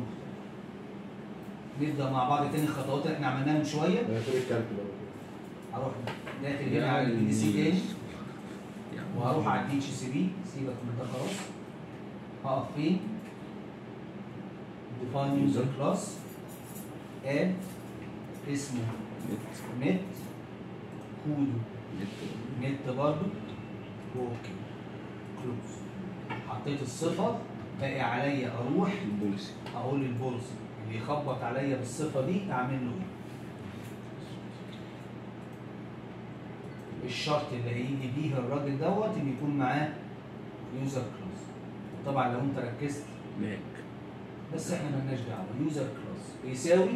نبدا مع بعض تاني الخطوات اللي احنا عملناها من شويه انا فاكر الكالك بقى هروح داخل هنا على البي دي سي تاني وهروح على الدي اتش سي بي سيبك من ده خلاص هقف فين define user class add اسمه net كودو نت برضو اوكي كلوز حطيت الصفه باقي عليا اروح البوليسي اقول للبوليسي اللي يخبط عليا بالصفه دي اعمل له ايه الشرط اللي هيجي بيه الراجل دوت ان يكون معاه يوزر كلاس طبعا لو انت ركزت ماك بس احنا مالناش دعوه يوزر كلاس بيساوي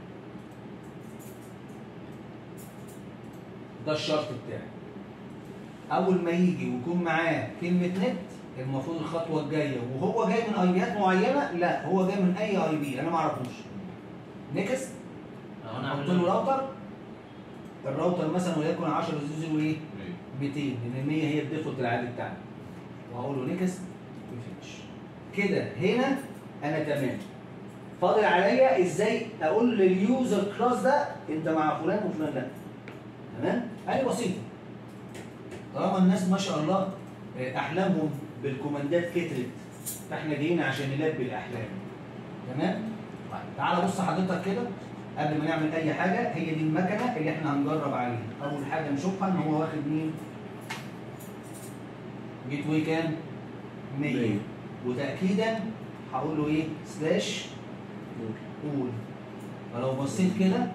ده الشرط بتاعي اول ما يجي ويكون معاه كلمه نت المفروض الخطوه الجايه وهو جاي من ايبيات معينه لا هو جاي من اي اي بي انا ما اعرفوش نكست لو انا احط عامل له راوتر الراوتر مثلا وليكن 10 زيرو ايه 200 لان 100 هي الديفولت العادي بتاعنا وهقول له نيكست وفينش كده هنا انا تمام فاضل عليا ازاي اقول لليوزر كلاس ده انت مع فلان وفلان لا تمام ادي بسيطه طالما الناس ما شاء الله آه، احلامهم بالكوماندات كترت فاحنا جايين عشان نلبي الاحلام تمام طيب تعالى بص حضرتك كده قبل ما نعمل اي حاجه هي دي المكنه اللي احنا هنجرب عليها اول حاجه نشوفها ان هو واخد مين جيت واي كام 100 100. وتاكيدا هقول له ايه سلاش قول فلو بصيت كده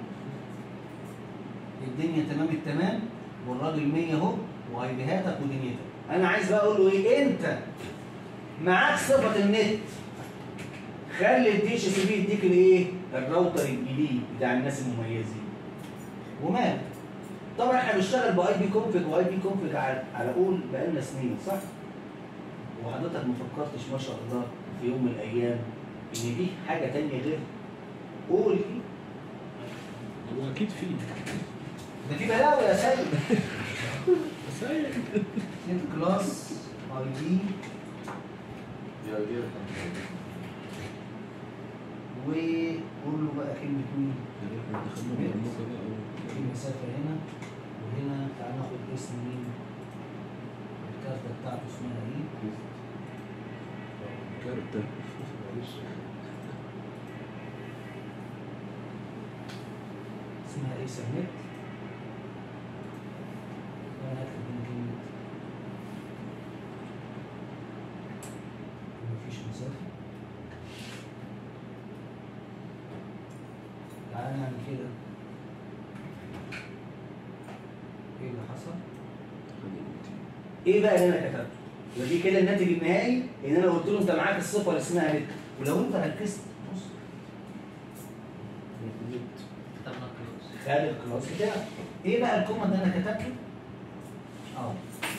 الدنيا تمام التمام والراجل 100 اهو وايبيهاتك ودنيتك انا عايز بقى اقول له ايه انت معاك صفه النت خلي الدي اتش سي بي يديك الايه الراوتر الجديد بتاع الناس المميزين ومال طبعا احنا بنشتغل باي بي كونفج واي بي كونفج على على قول بقالنا سنين صح وحضرتك ما فكرتش ما شاء الله في يوم من الايام ان دي حاجه تانية غير قول دي هو اكيد في ده في بلاوي يا سيد سيد كلاس اي دي يا دي وقول له بقى كلمه مين احنا دخلنا برمجه بقى في مسافه هنا وهنا تعال ناخد اسم مين الكارتة بتاعته اسمها ايه كارتة اسمها ايه سميت انا هكتب هنا كلمة مفيش مسافة تعالى نعمل كده ايه اللي حصل؟ ايه بقى اللي انا كتبته؟ يبقى دي كده الناتج النهائي ان انا قلت له انت معاك الصفه اللي اسمها نت ولو انت ركزت بص كتبنا كلوز خد الكلاس بتاعك ايه بقى الكوماند اللي انا كتبته؟ اهو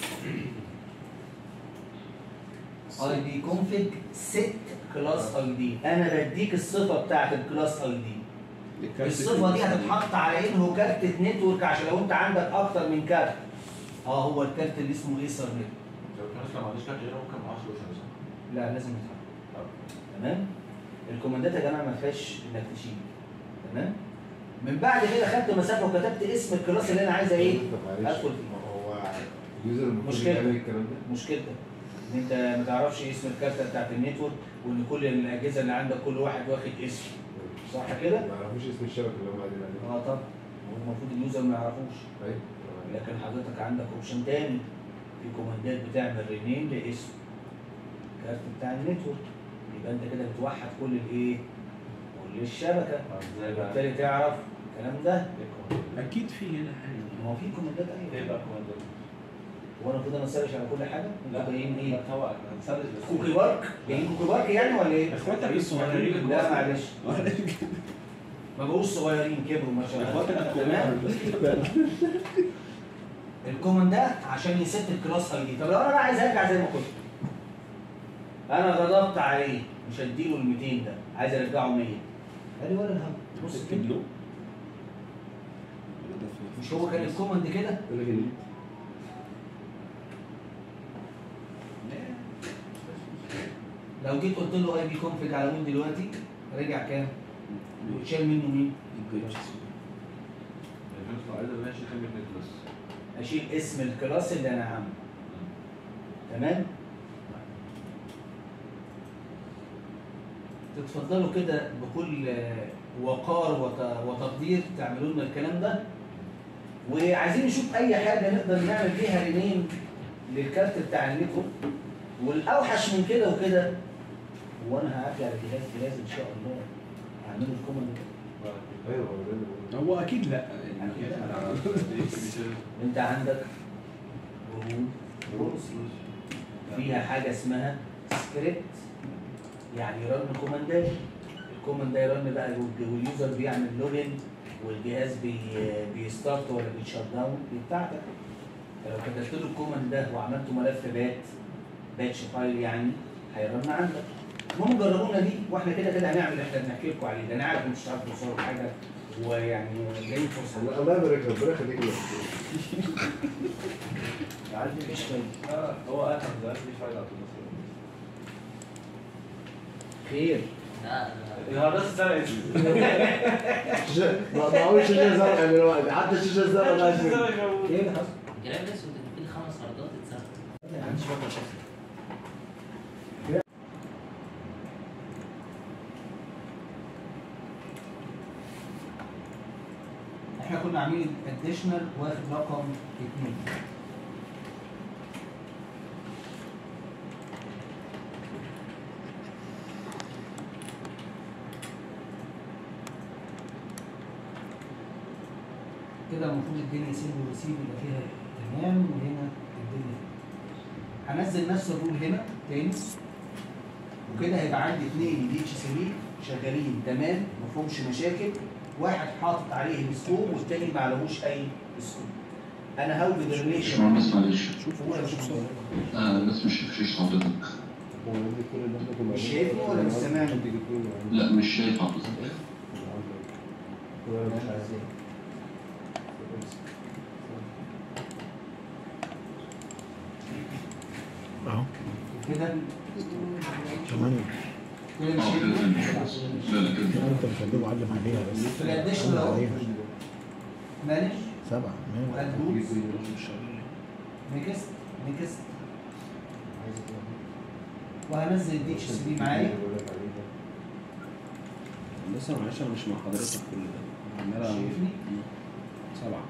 اي دي كونفج ست كلاس اي دي انا بديك الصفه بتاعت الكلاس اي دي الصفه دي هتتحط على انه كارت نتورك عشان لو انت عندك اكتر من كارت اه هو الكارت اللي اسمه ايثر نت لو الناس لو ما عنديش كارت غيره ممكن ما اعرفش اوصل مثلا لا لازم يتحط تمام الكوماندات يا جماعه ما فيهاش انك تشيل تمام من بعد كده خدت مسافه وكتبت اسم الكلاس اللي انا عايز ايه طب معلش ادخل فيه هو اليوزر المفروض مشكلة. يعمل الكلام ده مشكلتك ان انت ما تعرفش اسم الكارته بتاعت النتورك وان كل الاجهزه اللي عندك كل واحد واخد اسم صح كده؟ ما يعرفوش اسم الشبكه اللي هم قاعدين عليها اه طبعا هو المفروض اليوزر ما يعرفوش ايوه لكن حضرتك عندك اوبشن تاني في كوماندات بتعمل رينيم لاسم الكارت بتاع النتورك يبقى انت كده بتوحد كل الايه؟ كل الشبكه ازاي بقى؟ وبالتالي تعرف الكلام ده اكيد في هنا حاجه ما هو في كوماندات ايه ايه بقى كمان هو انا المفروض انا اسرش على كل حاجه؟ انتوا جايين ايه؟ هو هنسرش بس كوكي بارك؟ جايين كوكي بارك يعني ولا ايه؟ اخواتك الصغيرين لا معلش ما بقوش صغيرين كبروا ما شاء الله تمام الكومن ده عشان يست الكلاس اي دي طب لو انا بقى عايز ارجع زي ما كنت انا غضبت عليه مش هديله ال 200 ده عايز ارجعه 100 قال لي ولا الهم بص كده تكتب له مش هو كان الكوماند كده يقول لك ال- لو جيت قلت له اي بي كونفج على وين دلوقتي رجع كام؟ وتشال منه مين؟ الفلوس لو عايز ماشي كمل نيكلاس اشيل اسم الكلاس اللي انا عامله تمام تتفضلوا كده بكل آه، وقار وت- وتقدير تعملوا لنا الكلام ده وعايزين نشوف اي حاجه نقدر نعمل فيها رينيم للكارت بتاع النيكو والاوحش من كده وكده وانا هعدي على جهاز جهاز ان شاء الله هعمله الكوماند كده ايوه هو ده اللي بقوله. هو اكيد لا انت عندك رول بوليسي فيها حاجه اسمها سكريبت يعني رن كوماندات الكوماند ده يرن بقى والج- واليوزر بيعمل لوجن والجهاز بي بيستارت ولا بيشت داون دي بتاعتك فلو كتبت له الكوماند ده وعملت ملف بات باتش فايل يعني هيرن عندك المهم جربونا دي واحنا كده كده هنعمل اللي احنا بنحكي لكم عليه ده انا عارف إن مش هتعرفوا توصلوا لحاجه ويعني جاي فرصه الله الله يبارك لك ربنا يخليك لك عارف مفيش فايده اه هو انا دلوقتي مفيش فايده على طول خير لا لا الهندسه اتسرقت شاشة- ما معقولش شاشه زرقاء دلوقتي حتى الشاشه الزرقاء ده عشان ايه اللي حصل؟ الجراب الاسود اللي فيه خمس عرضات اتسرق ما عنديش وقت أشوف. احنا كنا عاملين اديشنال واخد رقم اثنين كده المفروض الدنيا سيب وريسيف يبقى فيها تمام وهنا الدنيا هنزل نفس الرول هنا تاني وكده هيبقى عندي اثنين دي اتش سي بي شغالين تمام ما فيهمش مشاكل واحد حاطط عليه السكوب والتاني ما عليهوش اي سكوب انا هوجد الريليشن باشمهندس معلش قول يا باشمهندس. آه بس مش شايف شاشة حضرتك هو يدي كل اللي احنا كنا مش شايفني ولا مش سامعني؟ حد يجيب لي من لا مش شايف حضرتك ولا مش عارف. اهو كده ثمانية كده مش اه كده شايفني تمام. لا لا كده انت بتكلمه علم عليها بس في الاديشنال اهو عليها مانج سبعة ماشي واد جروبس نيكست نيكست وهنزل الدي اتش سي بي معايا لسه معلش انا مش مع حضرتك كل ده عمال شايفني؟ سبعة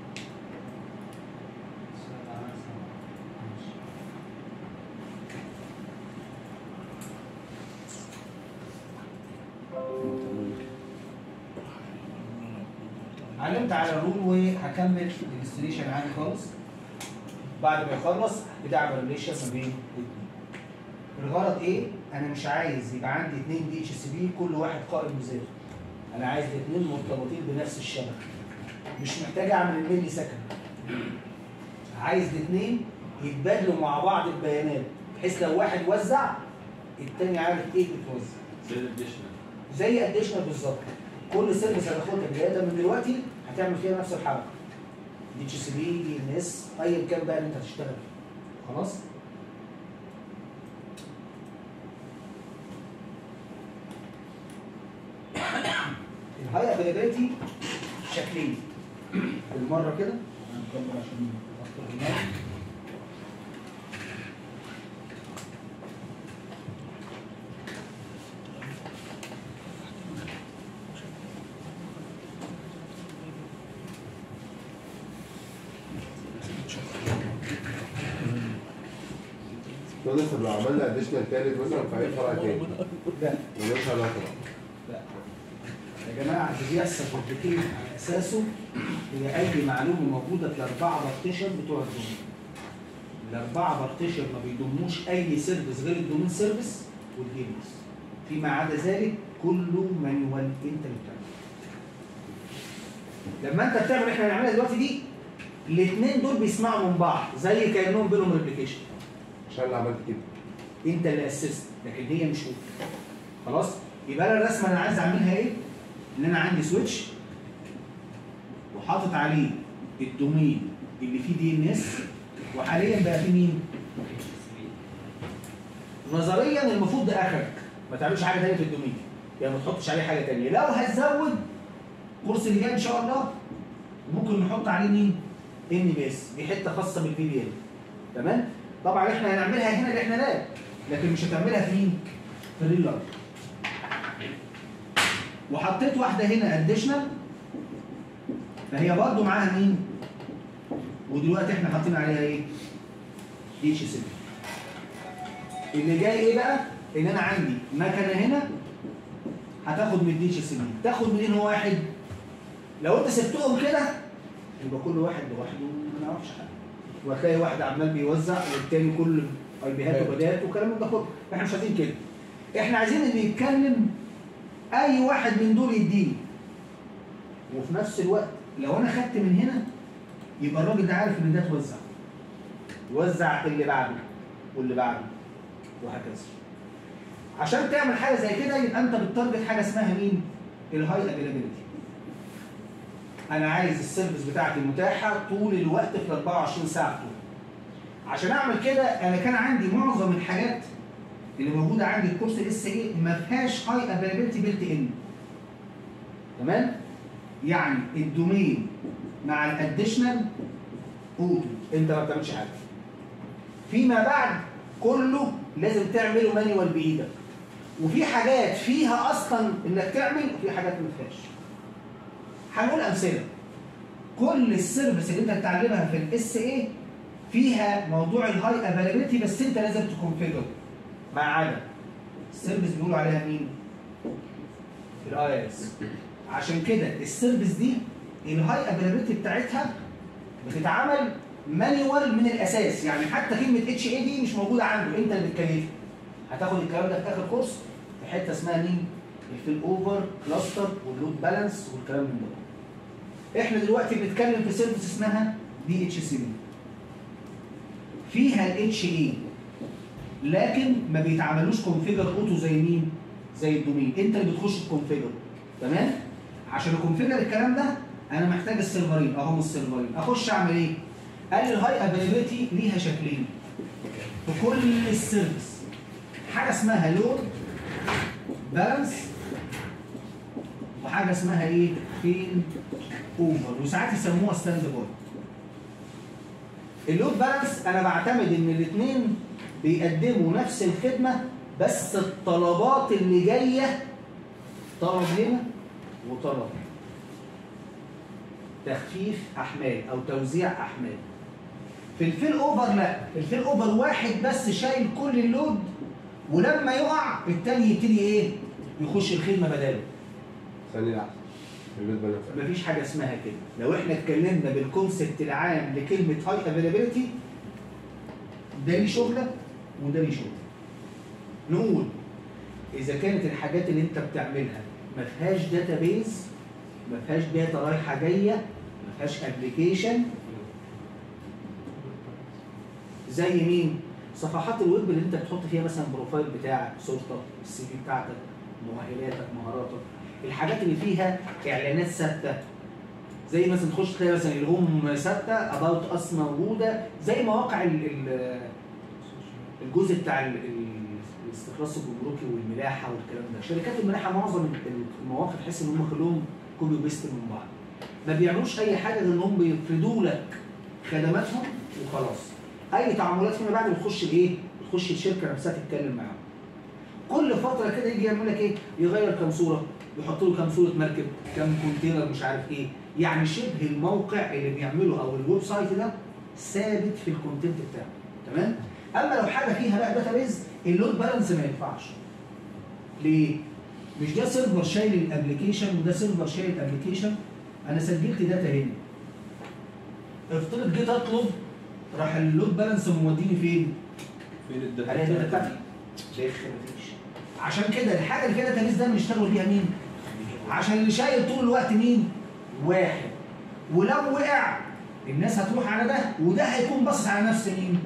علمت على الرول وهكمل الانستليشن عادي خالص بعد ما يخلص ابتدي اعمل ريليشن ما بين الاثنين الغرض ايه؟ انا مش عايز يبقى عندي اثنين دي اتش سي بي كل واحد قائم بذاته انا عايز الاثنين مرتبطين بنفس الشبكه مش محتاج اعمل الملي سكند عايز الاثنين يتبادلوا مع بعض البيانات بحيث لو واحد وزع التاني عارف ايه بتوزع زي الاديشنال زي اديشنال بالظبط كل سيرفيس هتاخدها بدايه من دلوقتي هتعمل فيها نفس الحركه دي اتش سي بي دي ان اس ايا كان بقى اللي انت هتشتغل فيه خلاص الهاي افيلابيلتي شكلين بالمره كده هنكبر عشان نحط هناك باشمهندس طب لو عملنا اديشنال تالت مثلا في اي فرع تاني لا ملوش علاقه لا يا جماعه اللي بيحصل كومبليكيشن على اساسه هي اي معلومه موجوده في الاربعه بارتيشن بتوع الدومين الاربعه بارتيشن ما بيضموش اي سيرفيس غير الدومين سيرفيس والجيمز فيما عدا ذلك كله مانيوال انت اللي بتعمله لما انت بتعمل احنا بنعملها دلوقتي دي الاثنين دول بيسمعوا من بعض زي كانهم بينهم ريبليكيشن عشان اللي عملت كده انت اللي اسست لكن هي مش هو خلاص يبقى انا الرسمه اللي انا عايز اعملها ايه ان انا عندي سويتش وحاطط عليه الدومين اللي فيه دي ان اس وحاليا بقى فيه مين نظريا المفروض ده اخرك ما تعملش حاجه ثانيه في الدومين يعني ما تحطش عليه حاجه ثانيه لو هتزود الكورس اللي جاي ان شاء الله ممكن نحط عليه مين ان بي اس دي حته خاصه بالفي بي ال تمام طبعا احنا هنعملها هنا الاحتلال لكن مش هتعملها في مين؟ في الريل لاين. وحطيت واحده هنا اديشنال فهي برضو معاها مين؟ ودلوقتي احنا حاطين عليها ايه؟ دي اتش سي اللي جاي ايه بقى؟ ان انا عندي مكنه هنا هتاخد من الدي اتش سي تاخد منين هو واحد؟ لو انت سبتهم كده يبقى كل واحد لوحده ما نعرفش حاجه وهتلاقي واحد عمال بيوزع والتاني كل اي بيهات وبدات والكلام ده كله احنا مش عايزين كده احنا عايزين اللي يتكلم اي واحد من دول يديني وفي نفس الوقت لو انا خدت من هنا يبقى الراجل ده عارف ان ده اتوزع وزع اللي بعده واللي بعده وهكذا عشان تعمل حاجه زي كده يبقى انت بتتارجت حاجه اسمها مين؟ الهاي افيلابيلتي انا عايز السيرفيس بتاعتي متاحه طول الوقت في ال 24 ساعه بتوعي عشان اعمل كده انا كان عندي معظم الحاجات اللي موجوده عندي في كورس الاس اي ما فيهاش هاي افيلابيلتي بيلت ان تمام يعني الدومين مع الاديشنال اوتو انت ما بتعملش حاجه فيما بعد كله لازم تعمله مانيوال بايدك وفي حاجات فيها اصلا انك تعمل وفي حاجات ما فيهاش هنقول امثله كل السيرفيس اللي انت هتتعلمها في الاس اي فيها موضوع الهاي افيلابيلتي بس انت لازم تكونفيجر ما عدا السيرفيس بيقولوا عليها مين؟ الاي اس عشان كده السيرفيس دي الهاي افيلابيلتي بتاعتها بتتعمل مانيوال من الاساس يعني حتى كلمه اتش اي دي مش موجوده عنده انت اللي بتكلفها هتاخد الكلام ده في اخر كورس في حته اسمها مين؟ الفيل اوفر كلاستر واللود بالانس والكلام من ده احنا دلوقتي بنتكلم في سيرفيس اسمها دي اتش سي بي فيها الاتش اي لكن ما بيتعملوش كونفيجر اوتو زي مين؟ زي الدومين انت اللي بتخش تكونفيجر تمام؟ عشان اكونفيجر الكلام ده انا محتاج السيرفرين اهم السيرفرين اخش اعمل ايه؟ قال لي الهاي افيلابيلتي ليها شكلين في كل السيرفيس حاجه اسمها لود بالانس وحاجه اسمها ايه؟ فين اوفر وساعات يسموها ستاند باي اللود بالانس انا بعتمد ان الاثنين بيقدموا نفس الخدمه بس الطلبات اللي جايه طلب هنا وطلب هنا تخفيف احمال او توزيع احمال في الفيل اوفر لا الفيل اوفر واحد بس شايل كل اللود ولما يقع التاني يبتدي ايه يخش الخدمه بداله ثانية احسن بالنسبة لنفسك مفيش حاجه اسمها كده لو احنا اتكلمنا بالكونسبت العام لكلمه هاي افيلابيلتي ده ليه شغله وده ليه شغله نقول اذا كانت الحاجات اللي انت بتعملها ما فيهاش داتابيز ما فيهاش داتا رايحه جايه ما فيهاش ابلكيشن زي مين صفحات الويب اللي انت بتحط فيها مثلا بروفايل بتاعك صورتك السي في بتاعتك مؤهلاتك مهاراتك الحاجات اللي فيها اعلانات ثابته زي مثلا تخش تلاقي مثلا الهوم ثابته اباوت اس موجوده زي مواقع ال- ال- الجزء بتاع ال- ال- الاستخلاص الجمركي والملاحه والكلام ده شركات الملاحه معظم ال- المواقع تحس ان هم كلهم كوبي بيست من بعض ما بيعملوش اي حاجه غير انهم بيفردوا لك خدماتهم وخلاص اي تعاملات فيما بعد بتخش الايه؟ بتخش الشركه نفسها تتكلم معاهم كل فتره كده يجي يعمل لك ايه؟ يغير كام صوره يحط له كام صوره مركب كام كونتينر مش عارف ايه يعني شبه الموقع اللي بيعمله او الويب سايت ده ثابت في الكونتنت بتاعه تمام اما لو حاجه فيها بقى داتابيز اللود بالانس ما ينفعش ليه مش ده سيرفر شايل الابلكيشن وده سيرفر شايل الابلكيشن انا سجلت داتا هنا افترض جيت اطلب راح اللود بالانس موديني فين فين الداتا عليها الداتا بتاعتي شايف مفيش عشان كده الحاجه اللي فيها داتابيز ده بنشتغل بيها مين عشان اللي شايل طول الوقت مين واحد ولو وقع الناس هتروح على ده وده هيكون باصص على نفس مين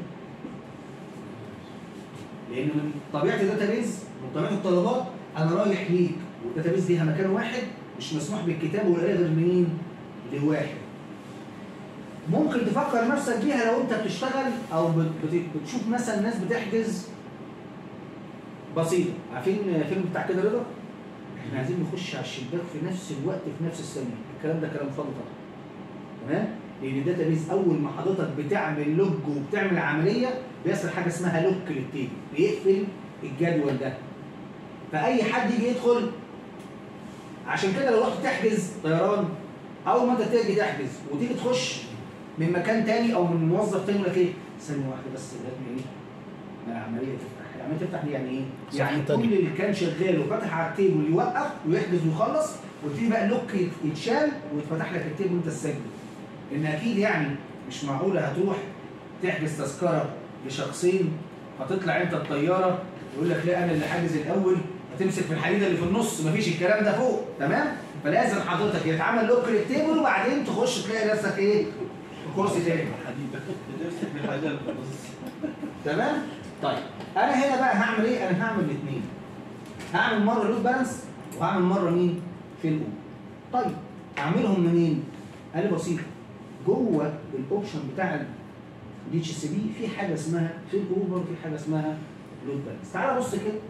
لان من طبيعه الداتابيز من طبيعه الطلبات انا رايح ليك والداتابيز ليها مكان واحد مش مسموح بالكتاب والقرايه غير منين لواحد ممكن تفكر نفسك بيها لو انت بتشتغل او بت- بت- بتشوف مثلا ناس بتحجز بسيطه عارفين فيلم بتاع كده رضا احنا عايزين نخش على الشباك في نفس الوقت في نفس الثانيه الكلام ده كلام فاضي طبعا تمام لان الداتابيز اول ما حضرتك بتعمل لوج وبتعمل عمليه بيحصل حاجه اسمها لوك للتيبل بيقفل الجدول ده فاي حد يجي يدخل عشان كده لو رحت تحجز طيران اول ما انت تيجي تحجز وتيجي تخش من مكان تاني او من موظف تاني يقول لك ايه ثانيه واحده بس لازم ايه ما العمليه تفتح العمليه تفتح دي يعني ايه؟ صح يعني تاني. كل اللي كان شغال وفتح على التيبل يوقف ويحجز ويخلص وتيجي بقى اللوك يتشال ويتفتح لك التيبل وانت تسجل ان اكيد يعني مش معقوله هتروح تحجز تذكره لشخصين فتطلع انت الطياره يقول لك لا انا اللي حاجز الاول هتمسك في الحديده اللي في النص مفيش الكلام ده فوق تمام فلازم حضرتك يتعمل لوك للتيبل وبعدين تخش تلاقي نفسك ايه في كرسي تاني نفسك في الحاجه اللي في النص تمام طيب انا هنا بقى هعمل ايه انا هعمل الاثنين هعمل مره لود بالانس وهعمل مره مين في الاو طيب اعملهم منين قال لي بسيطه جوه الاوبشن بتاع الدي اتش سي بي في حاجه اسمها في الاوفر وفي حاجه اسمها لود بالانس تعال بص كده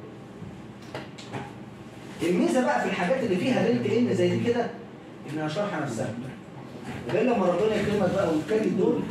الميزه بقى في الحاجات اللي فيها بنت ان زي دي كده انها شرحه نفسها غير لما ربنا يكرمك بقى ويتكلم دول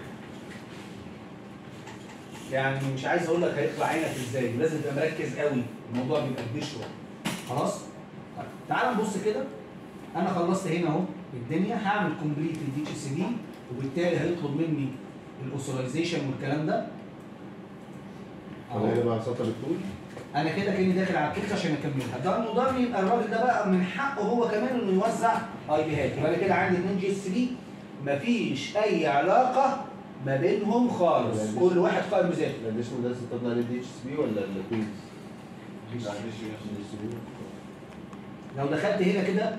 يعني مش عايز اقول لك هيطلع عينك ازاي لازم تبقى مركز قوي الموضوع بيبقى كبير شويه خلاص طيب تعال نبص كده انا خلصت هنا اهو الدنيا هعمل كومبليت الدي اتش سي بي وبالتالي هيطلب مني الاوثرايزيشن والكلام ده انا هنا بقى سطر الطول انا كده كاني داخل على التوت عشان اكملها ده المضام يبقى الراجل ده بقى من حقه هو كمان انه يوزع اي بي هات يبقى انا كده عندي 2 جي اس بي مفيش اي علاقه ما بينهم خالص كل واحد قائم بذاته الاديشنال ده سطبنا عليه دي اتش اس بي ولا الكويز؟ معلش دي اتش اس بي لو دخلت هنا كده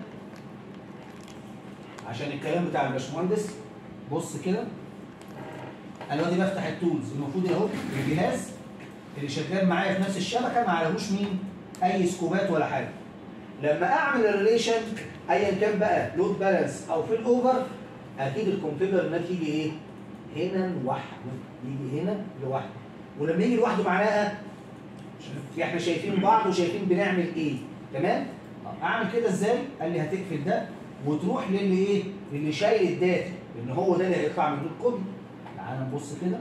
عشان الكلام بتاع الباشمهندس بص كده انا دلوقتي بفتح التولز المفروض اهو الجهاز اللي شغال معايا في نفس الشبكه ما عليهوش مين اي سكوبات ولا حاجه لما اعمل الريليشن ايا كان بقى لود بالانس او في الاوفر اكيد الكونفيجر هناك يجي ايه هنا لوحده يجي هنا لوحده ولما يجي لوحده معناها احنا شايفين بعض وشايفين بنعمل ايه تمام اعمل كده ازاي قال لي هتقفل ده وتروح للي ايه للي شايل الداتا لان هو ده اللي هيطلع من دول كله تعال نبص كده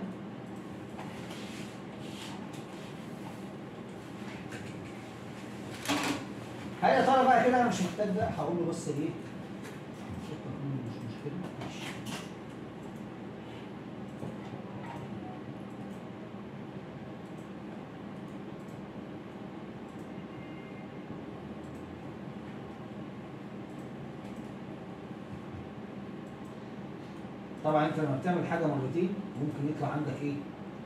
هل يا ترى بقى كده انا مش محتاج ده هقول له بس ايه شكرا مش مشكله ماشي. طبعا انت لما بتعمل حاجه مرتين ممكن يطلع عندك ايه؟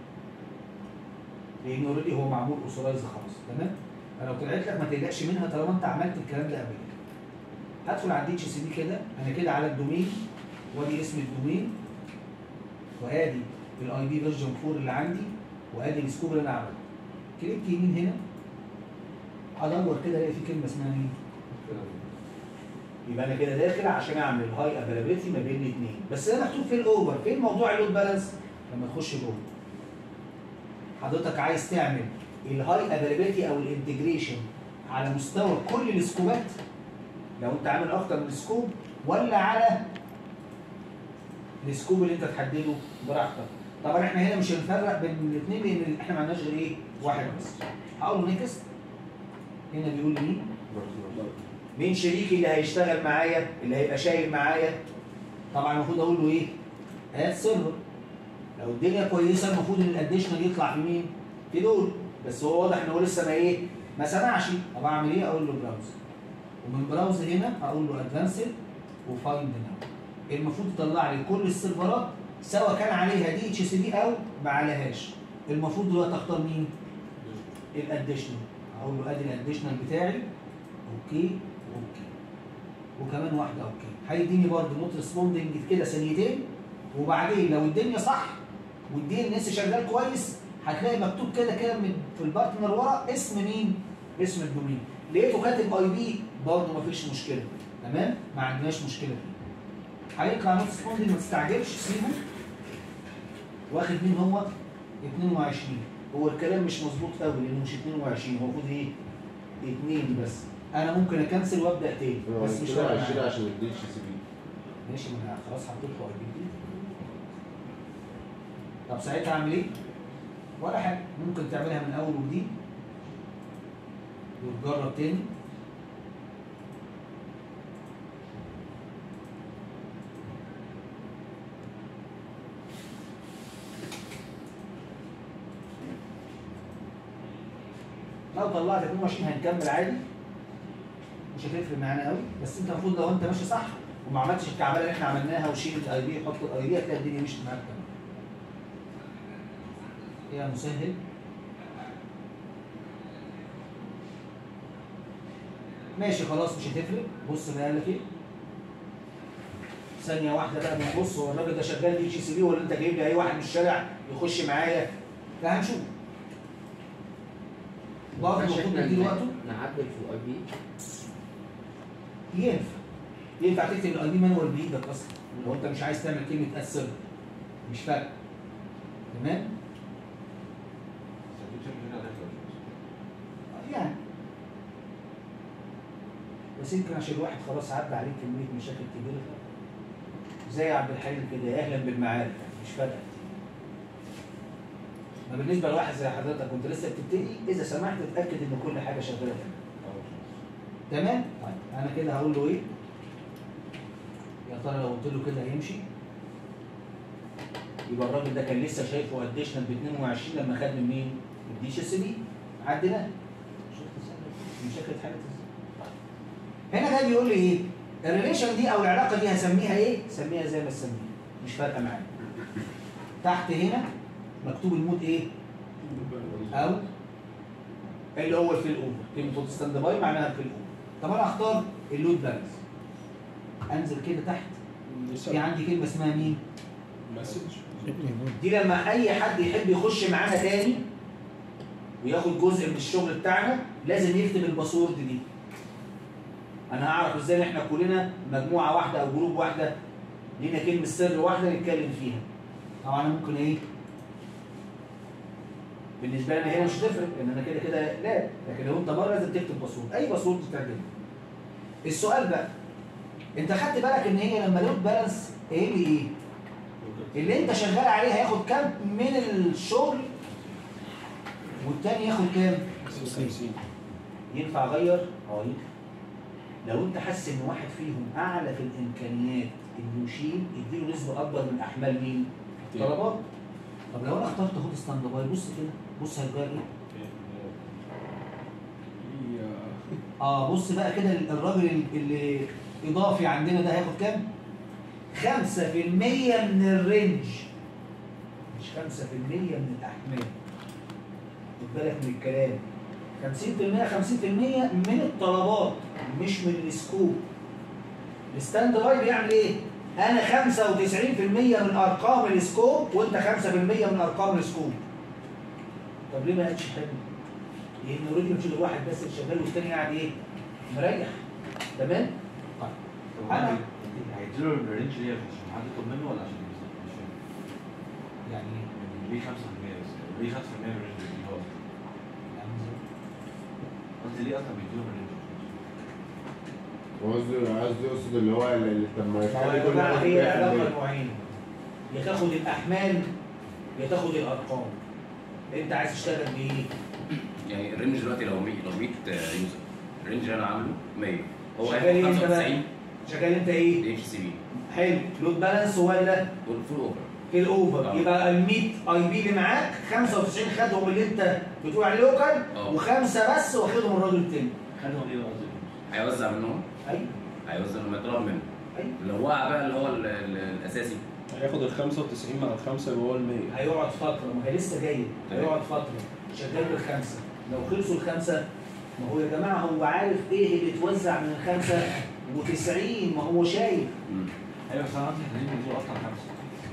لان اوريدي هو معمول اوثرايز خلاص تمام؟ فلو طلعت لك ما تقلقش منها طالما انت عملت الكلام ده قبل كده. هدخل على الدي اتش سي بي كده انا كده على الدومين وادي اسم الدومين وادي الاي بي فيرجن 4 اللي عندي وادي السكوب اللي انا عملته. كليك يمين هنا ادور كده الاقي في كلمه اسمها ايه؟ يبقى انا كده داخل عشان اعمل هاي افيلابيلتي ما بين الاثنين بس ده مكتوب في الاوفر فين موضوع اللود بالانس لما تخش جوه حضرتك عايز تعمل الهاي افيلابيلتي او الانتجريشن على مستوى كل السكوبات لو انت عامل اكتر من سكوب ولا على السكوب اللي انت تحدده براحتك طبعا احنا هنا مش هنفرق بين الاثنين لان احنا ما عندناش غير ايه واحد بس هقول له نيكست هنا بيقول لي مين مين شريكي اللي هيشتغل معايا اللي هيبقى شايل معايا طبعا المفروض اقول له ايه هات سيرفر لو الدنيا كويسه المفروض ان الاديشنال يطلع في مين في دول بس هو واضح ان هو لسه ما ايه ما سمعش طب اعمل ايه اقول له براوز ومن براوز هنا هقول له ادفانسد وفايند ناو المفروض يطلع لي كل السيرفرات سواء كان عليها دي اتش سي بي او ما عليهاش المفروض دلوقتي اختار مين الاديشنال اقول له ادي الاديشنال بتاعي اوكي اوكي وكمان واحده اوكي هيديني برضه نوت ريسبوندنج كده ثانيتين وبعدين لو الدنيا صح والدي ان اس شغال كويس هتلاقي مكتوب كده كده من في البارتنر ورا اسم مين؟ اسم الدومين لقيته كاتب اي بي برضه مفيش مشكله تمام؟ ما عندناش مشكله فيه هيطلع نوت ريسبوندنج ما تستعجلش سيبه واخد مين هو؟ 22 هو الكلام مش مظبوط قوي لانه مش 22 هو المفروض ايه؟ اثنين بس انا ممكن اكنسل وابدا تاني بس مش فارقه 20 معايا. عشان الدي اتش سي بي ماشي ما انا خلاص حطيت له اي بي طب ساعتها اعمل ايه؟ ولا حاجه ممكن تعملها من اول وجديد وتجرب تاني لو طلعت 22 هنكمل عادي مش هتفرق معانا قوي بس انت المفروض لو انت ماشي صح وما عملتش الكعبله اللي احنا عملناها وشيل الاي بي حط الاي بي هتلاقي الدنيا مشيت معاك تمام. يا مسهل ماشي خلاص مش هتفرق بص بقى قال لك ايه ثانية واحدة بقى بنبص هو الراجل ده شغال دي اتش سي بي ولا انت جايب لي اي واحد من الشارع يخش معايا لا هنشوف برضه ينفعش المفروض احنا نديله وقته نعدل في الاي بي ينفع ينفع تكتب الاي بي مانوال بايدك اصلا لو انت مش عايز تعمل كلمه اسر مش فارقه تمام يعني بس يمكن عشان الواحد خلاص عدى عليه كميه مشاكل كبيره زي عبد الحليم كده اهلا بالمعارف يعني مش فارقه ما بالنسبه لواحد زي حضرتك كنت لسه بتبتدي اذا سمحت اتاكد ان كل حاجه شغاله تمام تمام طيب انا كده هقول له ايه يا ترى لو قلت له كده هيمشي يبقى الراجل ده كان لسه شايفه اديشنال ب 22 لما خد من مين؟ الدي اس بي عديناه شفت سهلة؟ المشاكل اتحلت ازاي؟ هنا ده بيقول لي ايه؟ الريليشن دي او العلاقه دي هسميها ايه؟ سميها زي ما تسميها مش فارقه معايا تحت هنا مكتوب المود ايه؟ او اللي هو الفيل اوفر كلمه فوت ستاند باي معناها الفيل اوفر طب انا اختار اللود بالانس انزل كده تحت في عندي كلمه اسمها مين؟ مسج دي لما اي حد يحب يخش معانا تاني وياخد جزء من الشغل بتاعنا لازم يكتب الباسورد دي انا هعرف ازاي ان احنا كلنا مجموعه واحده او جروب واحده لينا كلمه سر واحده نتكلم فيها طبعا انا ممكن ايه بالنسبه لنا هنا مش هتفرق ان انا كده كده لا لكن لو انت بره لازم تكتب باسورد اي باسورد تعجبك السؤال بقى انت خدت بالك ان هي لما لود بالانس ايه لي ايه اللي انت شغال عليه هياخد كام من الشغل والتاني ياخد كام 50 ينفع اغير اه ينفع لو انت حاسس ان واحد فيهم اعلى في الامكانيات انه يشيل اديله نسبه اكبر من احمال مين طلبات طب لو انا اخترت هود ستاند باي بص كده بص هيغير ايه اه بص بقى كده الراجل اللي اضافي عندنا ده هياخد كام 5% من الرينج مش 5% من الاحمال خد بالك من الكلام 50% 50% من الطلبات مش من السكوب الستاند باي بيعمل ايه؟ انا 95% من ارقام السكوب وانت 5% من ارقام السكوب طب ليه ما قالش حلو؟ لان اوريدي مش غير واحد بس اللي شغال والتاني قاعد ايه؟ مريح تمام؟ طيب انا هيديله الرينج ليه عشان حد يطلب منه ولا عشان يوصل؟ مش فاهم يعني يعني ليه 5% بس؟ ليه 5% من الرينج اللي هو قصدي ليه اصلا بيديله الرينج؟ هو قصده قصده يقصد اللي هو اللي طب ما هو يخلي يا كل جماعه واحد هي ياخد العلاقه بالك. المعينه يا تاخد الاحمال يا تاخد الارقام انت عايز تشتغل بايه؟ يعني الرينج دلوقتي لو 100 لو 100 يوزر الرينج اللي انا عامله 100 هو شغال ايه هياخد انت بقى؟ 95 شغال انت ايه؟ دي اتش سي بي حلو لود بالانس ولا فول اوفر الاوفر آه. يبقى ال 100 اي بي اللي معاك 95 خدهم اللي انت بتقول عليه لوكال آه. وخمسه بس واخدهم الراجل التاني خدهم ايه بقى؟ هيوزع منهم ايوه هيوزع لما يطلب منه ايوه لو وقع بقى اللي هو ال- ال- الاساسي هياخد ال 95 مع الخمسه يبقى هو ال 100 هيقعد فتره ما هي لسه جايه تمام. هيقعد فتره شغال بالخمسه لو خلصوا الخمسه ما هو يا جماعه هو عارف ايه اللي اتوزع من الخمسه و90 ما هو شايف مم. ايوه بس انا قصدي احنا ليه بنزور اصلا خمسه؟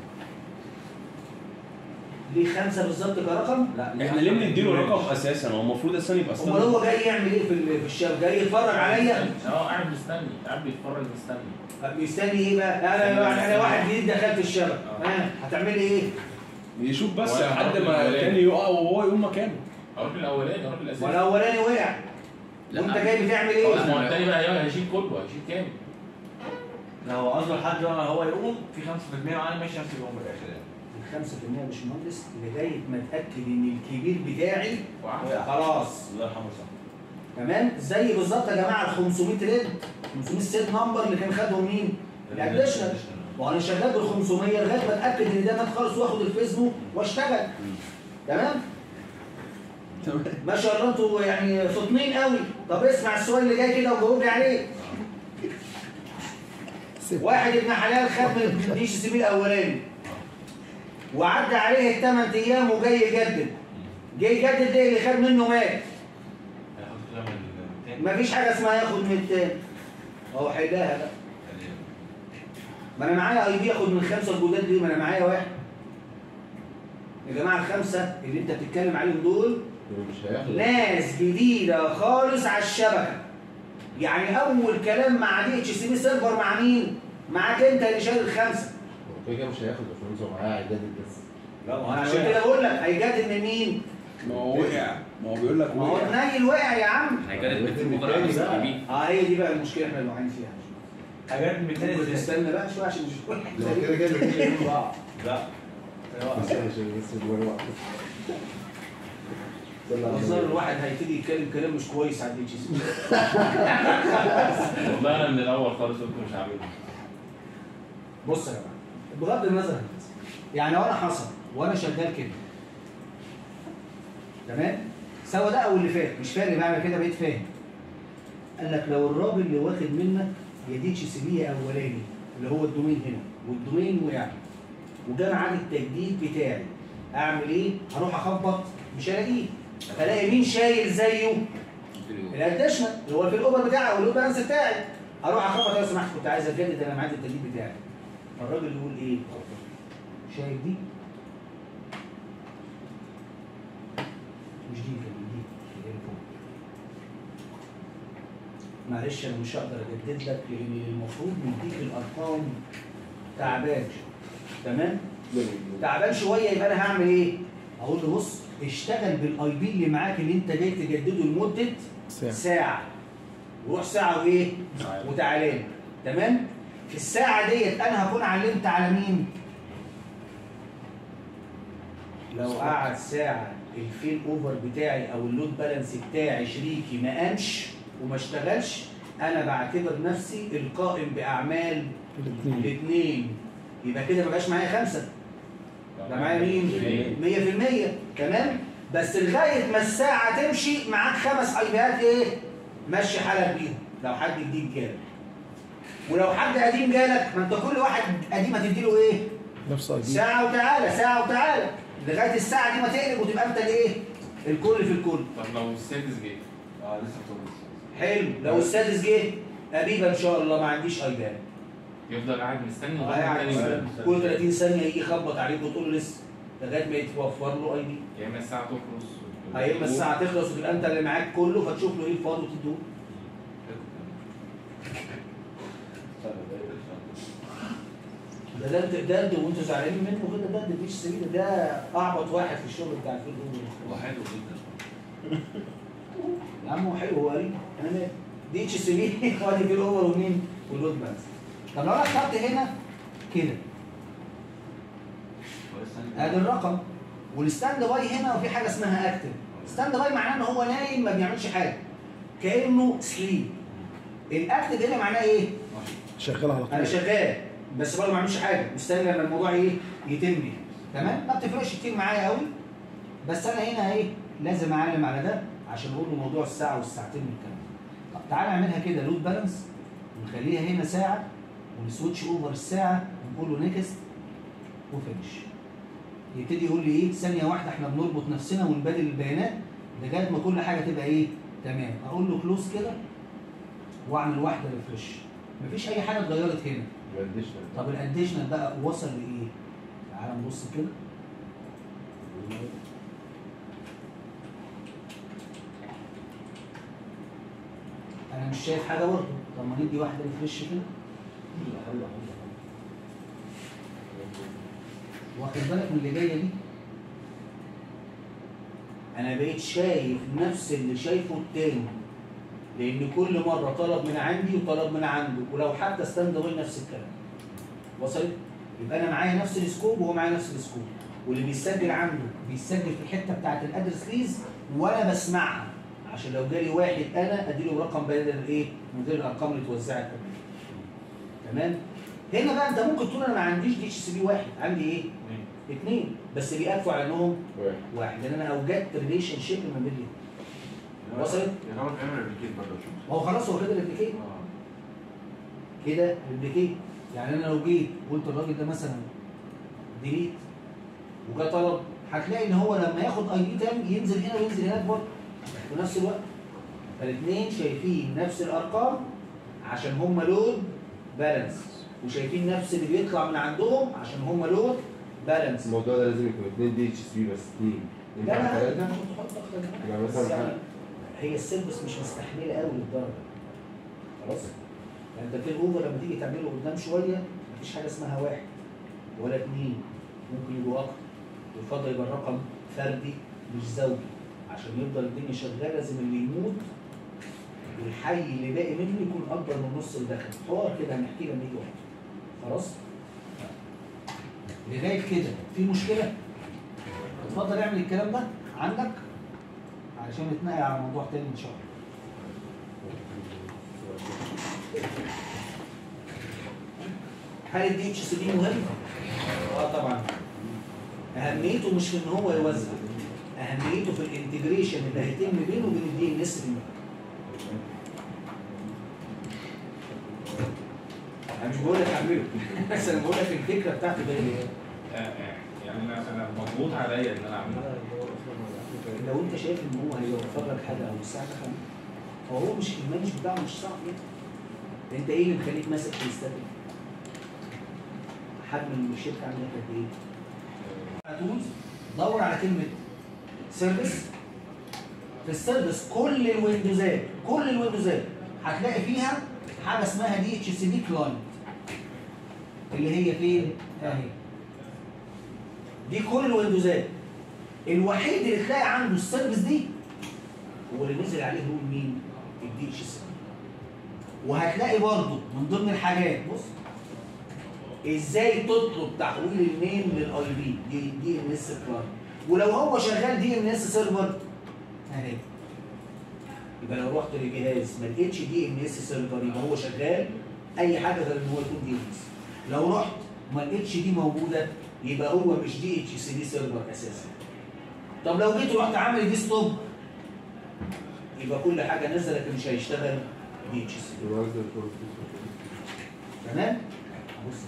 ليه خمسه بالظبط كرقم؟ لا احنا ليه بنديله رقم اساسا هو المفروض اساسا يبقى امال هو جاي يعمل ايه في ال- في الشاب؟ جاي يتفرج عليا اه قاعد مستني قاعد بيتفرج مستني طب مستني ايه بقى؟ انا انا واحد جديد دخلت الشبكه ها هتعملي ايه؟ يشوف بس ولا لحد هروح ما الأولاني. التاني يقع وهو يقوم مكانه اروح الاولاني اروح الاساسي وانا اولاني وقع لا. وانت جاي بتعمل خلاص ايه؟ ما هو التاني بقى هي- هيشيل كله هيشيل كامل لو قصده لحد ما هو يقوم في 5% معانا ماشي نفس اليوم في الاخر يعني الخمسة في المية يا باشمهندس لغاية ما اتأكد إن الكبير بتاعي وقع. خلاص الله يرحمه صح تمام زي بالظبط يا جماعة ال 500 ريد 500 سيت نمبر اللي كان خدهم مين؟ الاديشنال وانا شغال بال 500 لغايه ما اتاكد ان ده مات خالص واخد الفيسبوك واشتغل تمام تمام ما شاء الله انتوا يعني فطنين قوي طب اسمع السؤال اللي جاي كده وجاوب لي عليه واحد ابن حلال خد من الدي سي بي الاولاني وعدى عليه الثمان ايام وجاي يجدد جاي يجدد ده اللي خد منه مات هياخد كده من التاني مفيش حاجه اسمها ياخد من التاني هو حلها بقى ما انا معايا اي بي ياخد من الخمسه الجداد دي ما انا معايا واحد يا جماعه الخمسه اللي انت بتتكلم عليهم دول مش هياخد ناس جديده خالص على الشبكه يعني اول كلام مع دي اتش سي بي سيرفر مع مين؟ معاك انت اللي شايل الخمسه هو كده كده مش هياخد الفلوس هو معاه هيجدد بس لا ما عشان كده بقول لك هيجدد من مين؟ ما هو وقع ما هو بيقول لك ما هو وقع النيل وقع يا عم هيجدد مثل اوفر على نفس الكي بي اه هي دي بقى المشكله احنا اللي واقعين فيها حاجات من التاني ممكن ازاي؟ تستنى بقى شويه عشان نشوف لو كده كده مش هيكون بعض لا بس عشان بس الدول واحد الظاهر الواحد هيبتدي يتكلم كلام مش كويس على الدي اتش سي والله انا من الاول خالص قلت مش هعملها بص يا جماعه بغض النظر عن كده يعني لو انا حصل وانا شغال كده تمام سواء ده او اللي فات مش فاهم اللي بعمل كده بقيت فاهم قال لك لو الراجل اللي واخد منك يا دي اتش سي بي يا اولاني اللي هو الدومين هنا والدومين وقع وجا ميعاد التجديد بتاعي اعمل ايه؟ هروح اخبط مش هلاقيه الاقي مين شايل زيه الاديشنال اللي هو في الاوبر بتاعي او اللود بالانس بتاعي اروح اخبط لو سمحت كنت عايز اجدد انا ميعاد التجديد بتاعي فالراجل يقول ايه؟ شايف دي؟ مش دي كمان دي اللي هي فوق. معلش انا مش هقدر اجدد لك لان المفروض مديك الارقام تعبان تمام؟ تعبان شويه يبقى انا هعمل ايه؟ اقول له بص اشتغل بالاي بي اللي معاك اللي انت جاي تجدده لمده ساعة. ساعه وروح ساعه وايه؟ وتعالى لي. تمام؟ في الساعه ديت انا هكون علمت على مين؟ لو قعد ساعه الفيل اوفر بتاعي او اللود بالانس بتاعي شريكي ما قامش وما اشتغلش انا بعتبر نفسي القائم باعمال الاثنين الاثنين يبقى كده ما بقاش معايا خمسه ده معايا مين؟ 100% تمام؟ بس لغايه ما الساعه تمشي معاك خمس ايبيات ايه؟ مشي حالك بيهم لو حد جديد جالك. ولو حد قديم جالك ما انت كل واحد قديم هتديله ايه؟ نفس اي بي ساعه وتعالى ساعه وتعالى لغايه الساعه دي ما تقلب وتبقى انت الايه؟ الكل في الكل. طب لو السادس جه اه لسه بتقول حلو لو السادس جه قريبا ان شاء الله ما عنديش ايبان. يفضل قاعد مستني اه لغايه يعني تاني مثلا يوم. كل 30 ثانيه يجي يخبط عليك وتقول له لسه لغايه ما يتوفر له اي بي. يا اما الساعه تخلص يا اما الساعه تخلص وتبقى انت اللي معاك كله فتشوف له ايه الفاضي وتدوه ده ده انت ده انت وانتوا زعلانين منه كده ده ده مفيش سبيل ده اعبط واحد في الشغل بتاع الفيل هو اوفر حلو جدا يا عم هو حلو هو قريب انا مالي دي اتش سي بي وادي فيل اوفر ومين واللود بالانس طب لو انا خدت هنا كده ادي الرقم والستاند باي هنا وفي حاجه اسمها اكتف ستاند باي معناه ان هو نايم ما بيعملش حاجه كانه سليب الاكتف هنا معناه ايه؟ شغال على انا طول شغال بس برضه ما بعملش حاجه مستني لما الموضوع ايه يتم يعني. تمام ما بتفرقش كتير معايا قوي بس انا هنا ايه لازم اعلم على ده عشان اقول له موضوع الساعه والساعتين والكلام ده. طب تعالى نعملها كده لود بالانس ونخليها هنا ساعه ونسويتش اوفر الساعه ونقول له نيكست وفينش يبتدي يقول لي ايه ثانيه واحده احنا بنربط نفسنا ونبادل البيانات لغايه ما كل حاجه تبقى ايه تمام اقول له كلوز كده واعمل واحده ريفرش مفيش اي حاجه اتغيرت هنا الاديشنال طب الاديشنال بقى وصل لايه؟ تعال نبص كده انا مش شايف حاجه برضه طب ما ندي واحده ريفرش كده واخد بالك من اللي جايه دي انا بقيت شايف نفس اللي شايفه التاني لان كل مره طلب من عندي وطلب من عنده ولو حتى ستاند باي نفس الكلام وصلت يبقى انا معايا نفس السكوب وهو معايا نفس السكوب واللي بيسجل عنده بيسجل في الحته بتاعت الادرس ليز وانا بسمعها عشان لو جالي واحد انا اديله رقم بدل الايه من غير الارقام اللي اتوزعت قبل تمام هنا بقى انت ممكن تقول انا ما عنديش دي اتش سي بي واحد عندي ايه اثنين بس بيأكفوا على انهم واحد واحد لان انا اوجدت ريليشن شيب ما بين الاثنين وصلت؟ يعني هو بيعمل ريبليكيت برضه شو ما هو خلاص هو كده ريبليكيت اه كده ريبليكيت يعني انا لو جيت قلت الراجل ده مثلا ديليت وجا طلب هتلاقي ان هو لما ياخد اي دي تاني ينزل هنا وينزل هناك برضه في نفس الوقت فالاثنين شايفين نفس الارقام عشان هم لود بالانس وشايفين نفس اللي بيطلع من عندهم عشان هم لود بالانس الموضوع ده لازم يكون اثنين دي اتش سي بي بس اثنين لا ينفع لا ثلاثة؟ لا تحط اكتر من يبقى كده. مثلا بس يعني حاجة- هي السيرفس مش مستحمله قوي للدرجه خلاص يعني انت في الاوفر لما تيجي تعمله قدام شويه مفيش حاجه اسمها واحد ولا اثنين ممكن يبقوا اكتر يفضل يبقى الرقم فردي مش زوجي عشان يفضل الدنيا شغاله لازم اللي يموت والحي اللي باقي منه يكون اكبر من نص اللي دخل حوار كده هنحكي لما يجي وقت خلاص لغايه كده في مشكله اتفضل اعمل الكلام ده عندك علشان نتنقل على موضوع تاني ان شاء الله هل الدي اتش سي بي مهم؟ اه طبعا اهميته مش في ان هو يوزع اهميته في الانتجريشن اللي هيتم بينه وبين الدي ان اس انا مش بقول لك اعمله بس انا بقول لك الفكره بتاعته ده ايه؟ يعني انا انا مضغوط عليا ان انا اعملها لو انت شايف ان هو هيوفر لك حاجه او يساعدك حاجه فهو مش المانج بتاعه مش صعب يعني انت ايه اللي مخليك ماسك في الاستاتيك؟ حجم الشركه عندك قد ايه؟ تولز دور على كلمه سيرفيس في السيرفيس كل الويندوزات كل الويندوزات هتلاقي فيها حاجه اسمها دي اتش سي بي كلاينت اللي هي فين؟ اهي دي كل الويندوزات الوحيد اللي تلاقي عنده السيرفيس دي هو اللي نزل عليه رول مين؟ الدي اتش سي وهتلاقي برضه من ضمن الحاجات بص ازاي تطلب تحويل النيم للاي بي دي دي ان اس كلاينت ولو هو شغال دي ان اس سيرفر اهي يبقى لو رحت لجهاز ما لقيتش دي ان اس سيرفر يبقى هو شغال اي حاجه غير ان هو يكون دي ان اس لو رحت ما لقيتش دي موجوده يبقى هو مش دي اتش سي دي سيرفر اساسا طب لو جيت ورحت عامل دي ستوب يبقى كل حاجه نزل لكن مش هيشتغل دي اتش سي يبقى نزل الفرق تمام بص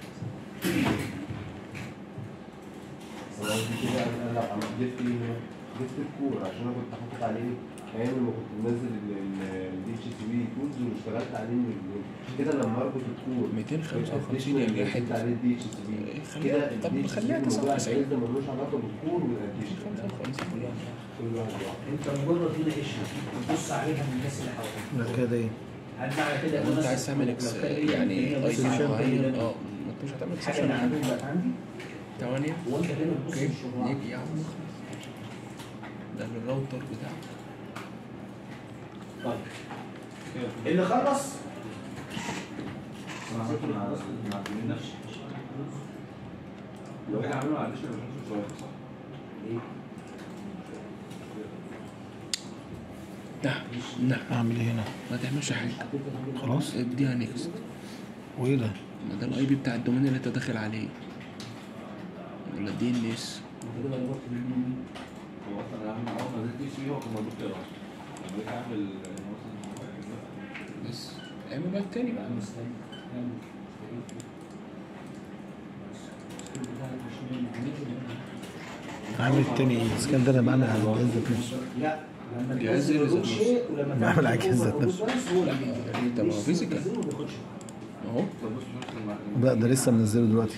بس انا قصدي كده انا لا انا ضفت ايه هنا؟ ضفت الكور عشان انا كنت حاطط عليه ايام لما كنت منزل الدي اتش سي بي تولز واشتغلت عليه من الجنيه. كده لما اربط الكور 255 يا جاحد. حته عليه الدي اتش سي بي خليها- كده طب ال DHCP خليها الموضوع 99. الجهاز ده ملوش علاقه بالكور والاديشن 55 كل واحد لوحده. انت مجرد هنا ايش تبص عليها من الناس اللي حواليك بعد كده ايه؟ هل معنى كده لو انت عايز تعمل اكس يعني اي دي معين اه ما انت مش هتعمل الحاجه اللي اكسشن عندهم بقت عندي 8 وانت هنا بتبص اوكي للشغل يجي يا عم ده الراوتر بتاعك طيب اللي خلص لو احنا عملنا على الاديشنال مش شويه صح؟ ايه لا لا اعمل ايه هنا ما تعملش حاجه خلاص اديها نيكست وايه ده ما ده الاي بي بتاع الدومين اللي انت داخل عليه ولا دي ان اس انت كده ربطت بين مين؟ هو اصلا اهم اول ما نزلت سي هو كان موجود كده اصلا لما جيت اعمل مثلا بس اعمل بقى التاني بقى مستني اعمل السكول بتاعك مش من عملته عامل التاني ايه السكان ده انا بعمل على الجهاز ذات نفسه لا لما جهاز تنزل ذات الروت نفسه. شيء ولما بعمل تعمل على الجهاز ذات اوفر نفسه. بس هو اللي بينزل. انت ما هو مش فيزيكال. تنزله ما بياخدش اهو طب بص شفت ده ده لسه منزله دلوقتي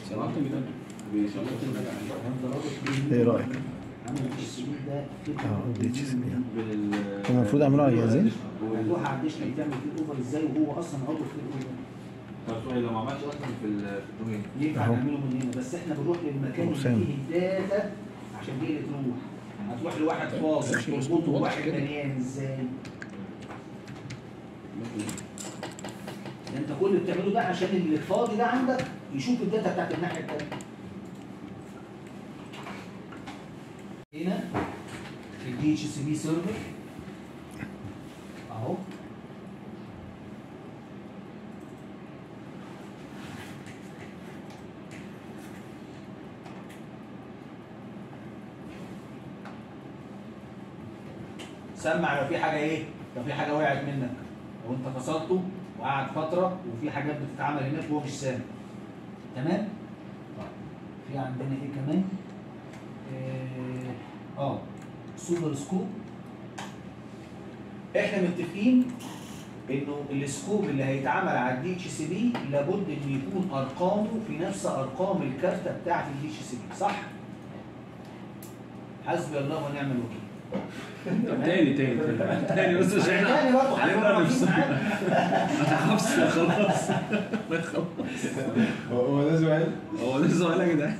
انت رابط بين ايه رايك؟ عامل السي ده في اه دي اتش سي بي بال هو المفروض اعمله على جهازين هتروح على الديشنال تعمل فيه اوفر ازاي وهو اصلا عضو في الاوفر طب سؤال لو ما عملش اصلا في ال- في الدومين ينفع أهو. نعمله من هنا بس احنا بنروح للمكان اللي وسام. فيه الداتا عشان دي اللي تروح هتروح لواحد فاضي ماشي، مظبوط، تربطه واضح بواحد كده. مليان ازاي؟ ده انت كل اللي بتعمله ده عشان اللي فاضي ده عندك يشوف الداتا بتاعت الناحيه التانيه. هنا في الدي اتش سي بي سيرفر اهو سمع لو في حاجه ايه لو في حاجه وقعت منك لو انت فصلته وقعد فتره وفي حاجات بتتعمل هناك وهو مش سامع تمام طيب في عندنا ايه كمان اه اه سوبر سكوب احنا متفقين انه السكوب اللي هيتعمل على الدي اتش سي بي لابد انه يكون ارقامه في نفس ارقام الكارته بتاعت الدي اتش سي بي صح؟ حسبي الله ونعم الوكيل تاني تاني تاني تاني بس مش احنا تاني برضه حسبي الله ونعم الوكيل معاك. انا حافظ خلاص الله يخلص هو ده سؤال هو ده السؤال يا جدعان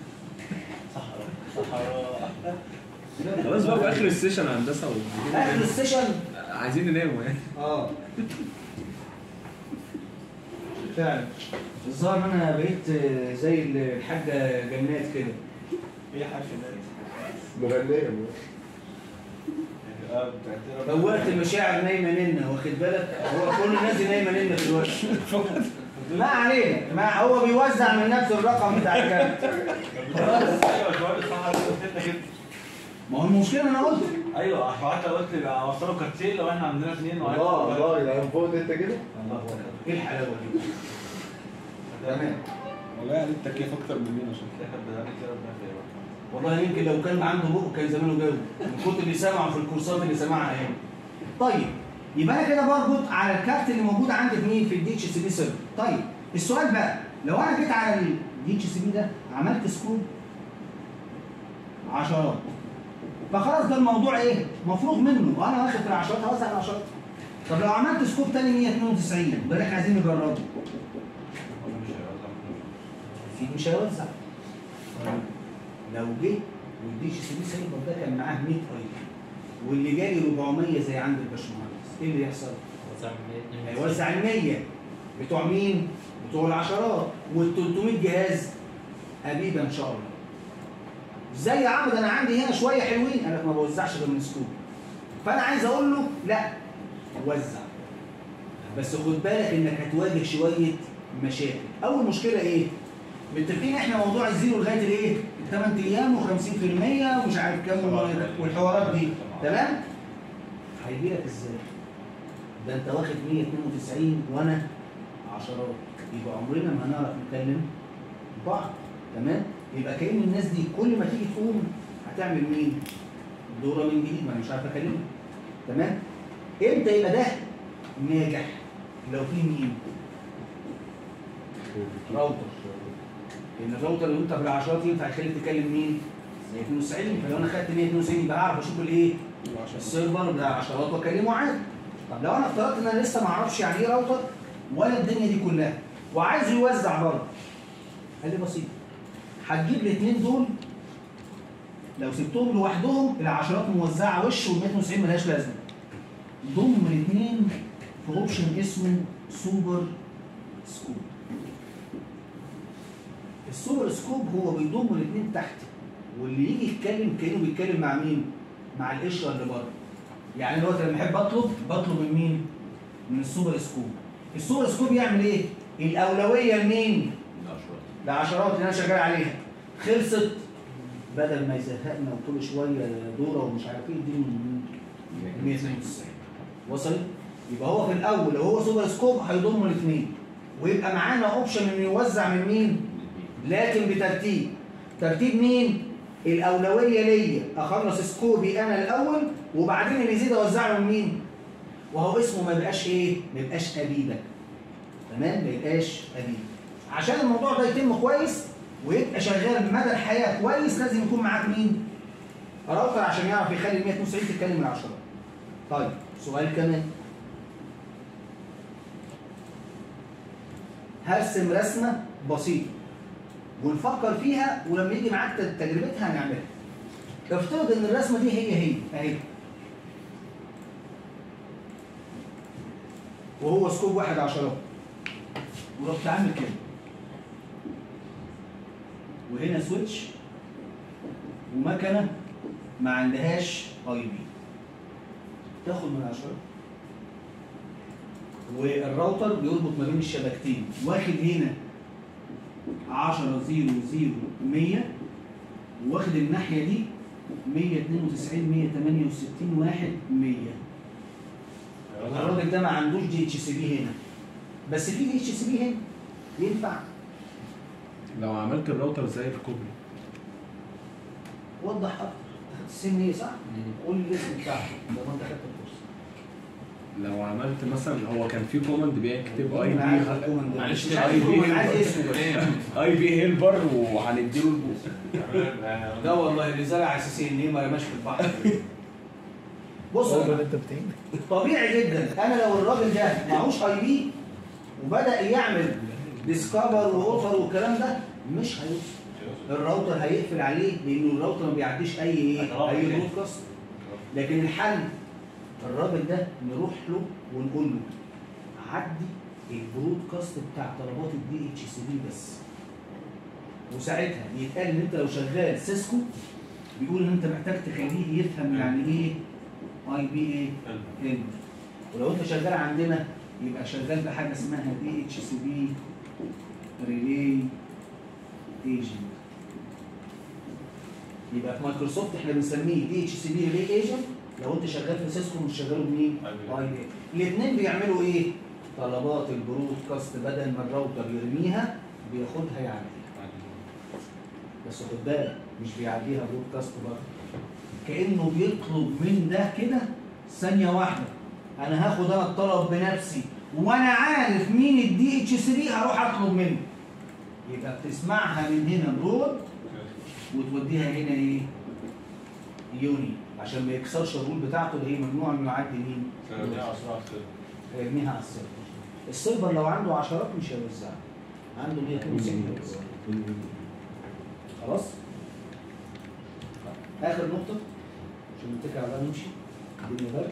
خلاص بقى في اخر السيشن هندسه و- اخر السيشن عايزين ننام يعني اه فعلا الظاهر ان انا بقيت آه، زي الحاجه جنات كده ايه حاجه ده مغنية اه بتاعت بوقت المشاعر نايمه ننا واخد بالك هو كل الناس دي نايمه ننا دلوقتي ما علينا ما هو بيوزع من نفسه الرقم بتاع الكارت خلاص ايوه شويه صح قلت كده ما هو المشكله إن انا قلت ايوه حتى قلت لي اوصله كارتين لو احنا عندنا اثنين الله الله يعني فوق انت كده الله أكبر. ايه الحلاوه دي تمام والله عليه التكييف اكتر مننا عشان والله يمكن لو كان عنده بق كان زمانه جاوب من كتر اللي سمعه في الكورسات اللي سمعها هنا طيب يبقى انا كده بربط على الكارت اللي موجود عندي في مين في الدي اتش سي بي سيرفر طيب السؤال بقى لو انا جيت على الدي اتش سي بي ده عملت سكوب عشرات فخلاص ده الموضوع ايه مفروغ منه وانا واخد في العشرات هوزع العشرات طب لو عملت سكوب تاني 192 ده اللي احنا عايزين نجربه اكيد مش هيوزع لو جه والدي اتش سي بي سيرفر ده كان معاه 100 اي واللي جالي 400 زي عند الباشمهندس ايه اللي يحصل؟ هيوزع ال 100 بتوع مين؟ بتوع العشرات وال 300 جهاز حبيبه ان شاء الله. ازاي يا عم ده انا عندي هنا شويه حلوين قال لك ما بوزعش غير من سكوب. فانا عايز اقول له لا وزع. بس خد بالك انك هتواجه شويه مشاكل. اول مشكله ايه؟ متفقين احنا موضوع الزيرو لغايه الايه؟ الثمان ايام و50% ومش عارف كام والحوارات دي تمام؟ هيجي لك ازاي؟ ده انت واخد 192 وانا عشرات يبقى عمرنا ما هنعرف نتكلم بعض تمام؟ يبقى كأن الناس دي كل ما تيجي تقوم هتعمل مين؟ دورة من جديد ما انا مش عارف اكلمها تمام؟ امتى يبقى ده ناجح؟ لو في مين؟ راوتر لان الراوتر اللي انت بالعشرات ينفع يخليك تكلم مين؟ 192 فلو انا خدت 192 يبقى هعرف اشوف الايه؟ السيرفر بتاع عشرات واكلمه عادي طب لو انا افترضت ان انا لسه ما اعرفش يعني ايه راوتر ولا الدنيا دي كلها وعايزه يوزع برضه قال لي بسيط هتجيب الاثنين دول لو سبتهم لوحدهم العشرات موزعه وش وال 190 ملهاش لازمه ضم الاثنين في اوبشن اسمه سوبر سكوب السوبر سكوب هو بيضم الاثنين تحت واللي يجي يتكلم كانه بيتكلم مع مين؟ مع القشره اللي بره يعني دلوقتي لما احب اطلب بطلب من مين؟ من السوبر سكوب السوبر سكوب يعمل ايه؟ الاولويه لمين؟ العشرات اللي انا شغال عليها خلصت بدل ما يزهقنا وكل شويه دوره ومش عارف ايه دي من 192 وصل يبقى هو في الاول لو هو سوبر سكوب هيضم الاثنين ويبقى معانا اوبشن انه يوزع من مين؟ لكن بترتيب ترتيب مين؟ الاولويه ليا اخلص سكوبي انا الاول وبعدين اللي يزيد اوزعه من مين؟ وهو اسمه ما يبقاش ايه؟ ما يبقاش ابيدك تمام؟ ما يبقاش ابيدك عشان الموضوع ده يتم كويس ويبقى شغال مدى الحياه كويس لازم يكون معاك مين؟ راوتر عشان يعرف يخلي ال 192 تتكلم من 10 طيب سؤال كمان هرسم رسمه بسيطه ونفكر فيها ولما يجي معاك تجربتها هنعملها افترض ان الرسمه دي هي هي اهي وهو سكوب واحد عشرات ورحت عامل كده وهنا سويتش ومكنه ما عندهاش اي بي تاخد من عشرة والراوتر بيربط ما بين الشبكتين واخد هنا 10 0 0 100 واخد الناحيه دي 192 168 1 100 الراجل ده ما عندوش دي اتش سي بي هنا بس في دي اتش سي بي هنا ينفع لو عملت الراوتر زي الكوبري وضح اكتر أنت خدت السن ايه صح؟ قول لي الاسم بتاعه لو انت خدت الكورس لو عملت مثلا هو كان في كوماند بيكتب اي أنا عارف بي الكوماند ده. معلش مش عارف اي بي هو عايز اسمه بس اي بي هيلبر وهنديله البوس ده والله اللي زرع اساسيا ليه ما رماش في البحر بص هو يا ده جماعة، اللي انت بتعمله طبيعي جدا انا لو الراجل ده معهوش اي بي وبدا يعمل ديسكفر واوفر والكلام ده مش هيوصل الراوتر هيقفل عليه لانه الراوتر ما بيعديش اي ايه اي برودكاست لكن الحل الراجل ده نروح له ونقول له عدي البرودكاست بتاع طلبات الدي اتش سي بي بس وساعتها يتقال ان انت لو شغال سيسكو بيقول ان انت محتاج تخليه يفهم يعني ايه اي بي ايه هنا ولو انت شغال عندنا يبقى شغال بحاجه اسمها دي اتش سي بي ريلي ايجنت يبقى في مايكروسوفت احنا بنسميه دي اتش سي بي ريلي ايجنت لو انت شغال في سيسكو مش شغاله بمين؟ اي بي الاثنين بيعملوا ايه؟ طلبات البرودكاست بدل ما الراوتر يرميها بياخدها يعديها بس خد بالك مش بيعديها برودكاست برضه كانه بيطلب من ده كده ثانيه واحده انا هاخد انا الطلب بنفسي وانا عارف مين الدي اتش 3 هروح اطلب منه يبقى بتسمعها من هنا برود وتوديها هنا ايه؟ يوني عشان ما يكسرش الرول بتاعته اللي هي ممنوع انه يعدي مين؟ هيرميها على السيرفر السيرفر لو عنده عشرات مش هيوزعها عنده 192 بس. خلاص؟ اخر نقطة عشان نتكل على نمشي الدنيا برد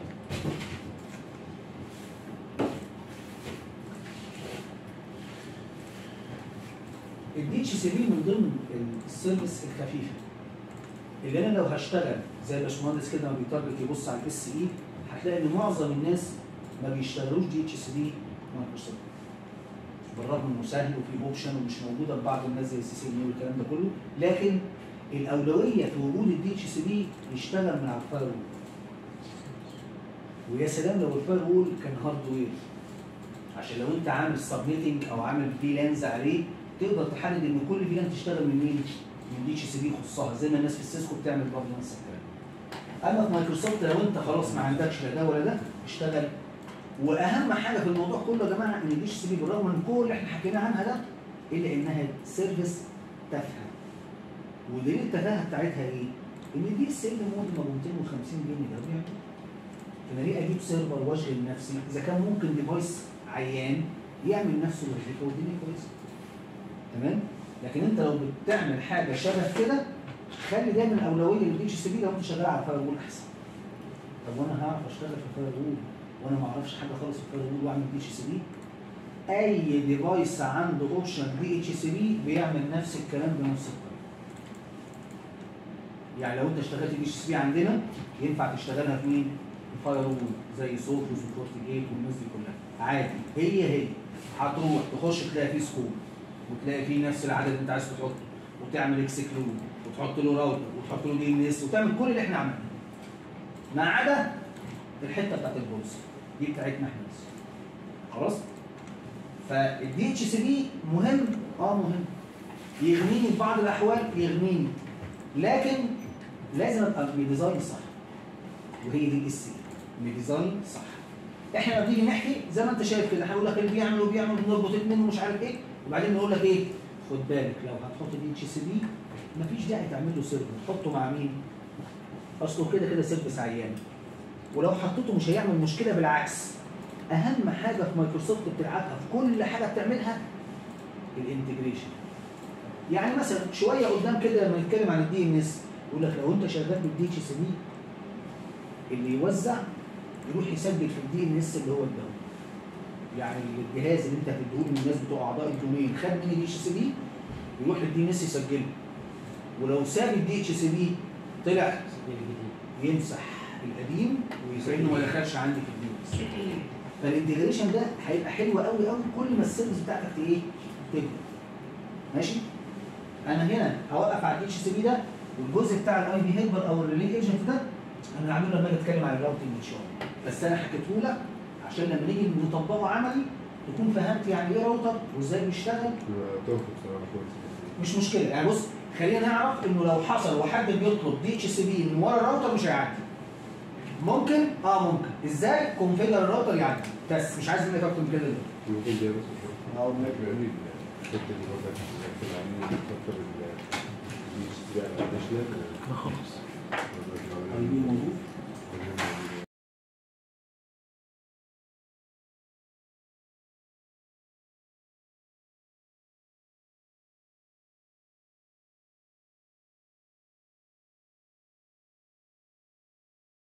الدي اتش سي بي من ضمن السيرفيس الخفيفة اللي انا لو هشتغل زي الباشمهندس كده ما بيتارجت يبص على الاس اي هتلاقي ان معظم الناس ما بيشتغلوش دي اتش سي بي مايكروسوفت بالرغم انه سهل وفي اوبشن ومش موجوده لبعض الناس زي السي سي ان والكلام ده كله لكن الاولويه في وجود الدي اتش سي بي يشتغل من على الفاير وول ويا سلام لو الفاير وول كان هاردوير عشان لو انت عامل سبميتنج او عامل فيلانز عليه تقدر تحدد ان كل فيلان تشتغل من مين؟ من دي اتش سي بي يخصها زي ما الناس في السيسكو بتعمل برضه نفس الكلام. اما في مايكروسوفت لو انت خلاص ما عندكش لا ده ولا ده اشتغل واهم حاجه في الموضوع كله يا جماعه ان الدي اتش سي بي بالرغم من كل اللي احنا حكينا عنها ده الا انها سيرفيس تافهه ودليل التفاهه بتاعتها ايه؟ ان دي السيل مود ب 250 جنيه ده بيعمل فانا ليه اجيب سيرفر واشغل نفسي اذا كان ممكن ديفايس عيان يعمل نفسه وظيفه والدنيا كويسه تمام؟ لكن انت لو بتعمل حاجه شبه كده خلي دايما الاولويه للدي اتش سي بي لو انت شغال على فاير وول احسن. طب وانا هعرف اشتغل في فاير وول وانا ما اعرفش حاجه خالص في فاير وول واعمل دي اتش سي بي؟ اي ديفايس عنده اوبشن دي اتش سي بي بيعمل نفس الكلام بنفس الطريقه يعني لو انت اشتغلت دي اتش سي بي عندنا ينفع تشتغلها في مين؟ في فاير وول زي سوفوس وفورت جيت والناس دي كلها عادي هي هي هتروح تخش تلاقي فيه سكوب وتلاقي فيه نفس العدد اللي انت عايز تحطه وتعمل اكسكلود وتحط له راوتر وتحط له دي ان اس وتعمل كل اللي احنا عملناه ما عدا الحته بتاعت البوليسي دي بتاعتنا احنا بس خلاص فالدي اتش سي بي مهم اه مهم يغنيني في بعض الاحوال يغنيني لكن لازم ابقى بديزاين صح وهي دي الاس بديزاين صح احنا لما بنيجي نحكي زي ما انت شايف كده هنقول لك اللي بيعمل وبيعمل بنربط اتنين ومش عارف ايه وبعدين نقول لك ايه خد بالك لو هتحط دي اتش سي بي مفيش داعي تعمل له سيرفر تحطه مع مين؟ اصله كده كده سيرفيس عيان ولو حطيته مش هيعمل مشكله بالعكس اهم حاجه في مايكروسوفت بتلعبها في كل حاجه بتعملها الانتجريشن يعني مثلا شويه قدام كده لما نتكلم عن الدي ان اس يقول لك لو انت شغال بالدي اتش سي بي اللي يوزع يروح يسجل في الدي ان اس اللي هو الدولي يعني الجهاز اللي انت هتديه للناس بتوع اعضاء الدومين خد من الدي اتش سي بي يروح للدي ان اس يسجله ولو ساب الدي اتش سي بي طلع يمسح القديم وكانه ما دخلش عندي في الدي ان اس فالانتجريشن ده هيبقى حلو قوي قوي كل ما السيرفيس بتاعتك ت- ايه تكبر ماشي انا هنا هوقف على الدي اتش سي بي ده والجزء بتاع الاي بي هيلبر او الريلي ايجنت ده انا هعمله لما اجي اتكلم عن الراوتنج ان شاء الله بس انا حكيته لك عشان لما نيجي نطبقه عملي تكون فهمت يعني ايه راوتر وازاي بيشتغل تحفه بصراحه كويس مش مشكله يعني بص خلينا نعرف انه لو حصل وحد بيطلب دي اتش سي بي من ورا الراوتر مش هيعدي ممكن اه ممكن ازاي كونفيجر الراوتر يعدي بس مش عايز منك اكتر من كده دلوقتي ممكن ده بس اه بيقول لي الحته دي برضه في العميل بتفكر ال دي اتش سي على الاديشنال خلاص اي بي موجود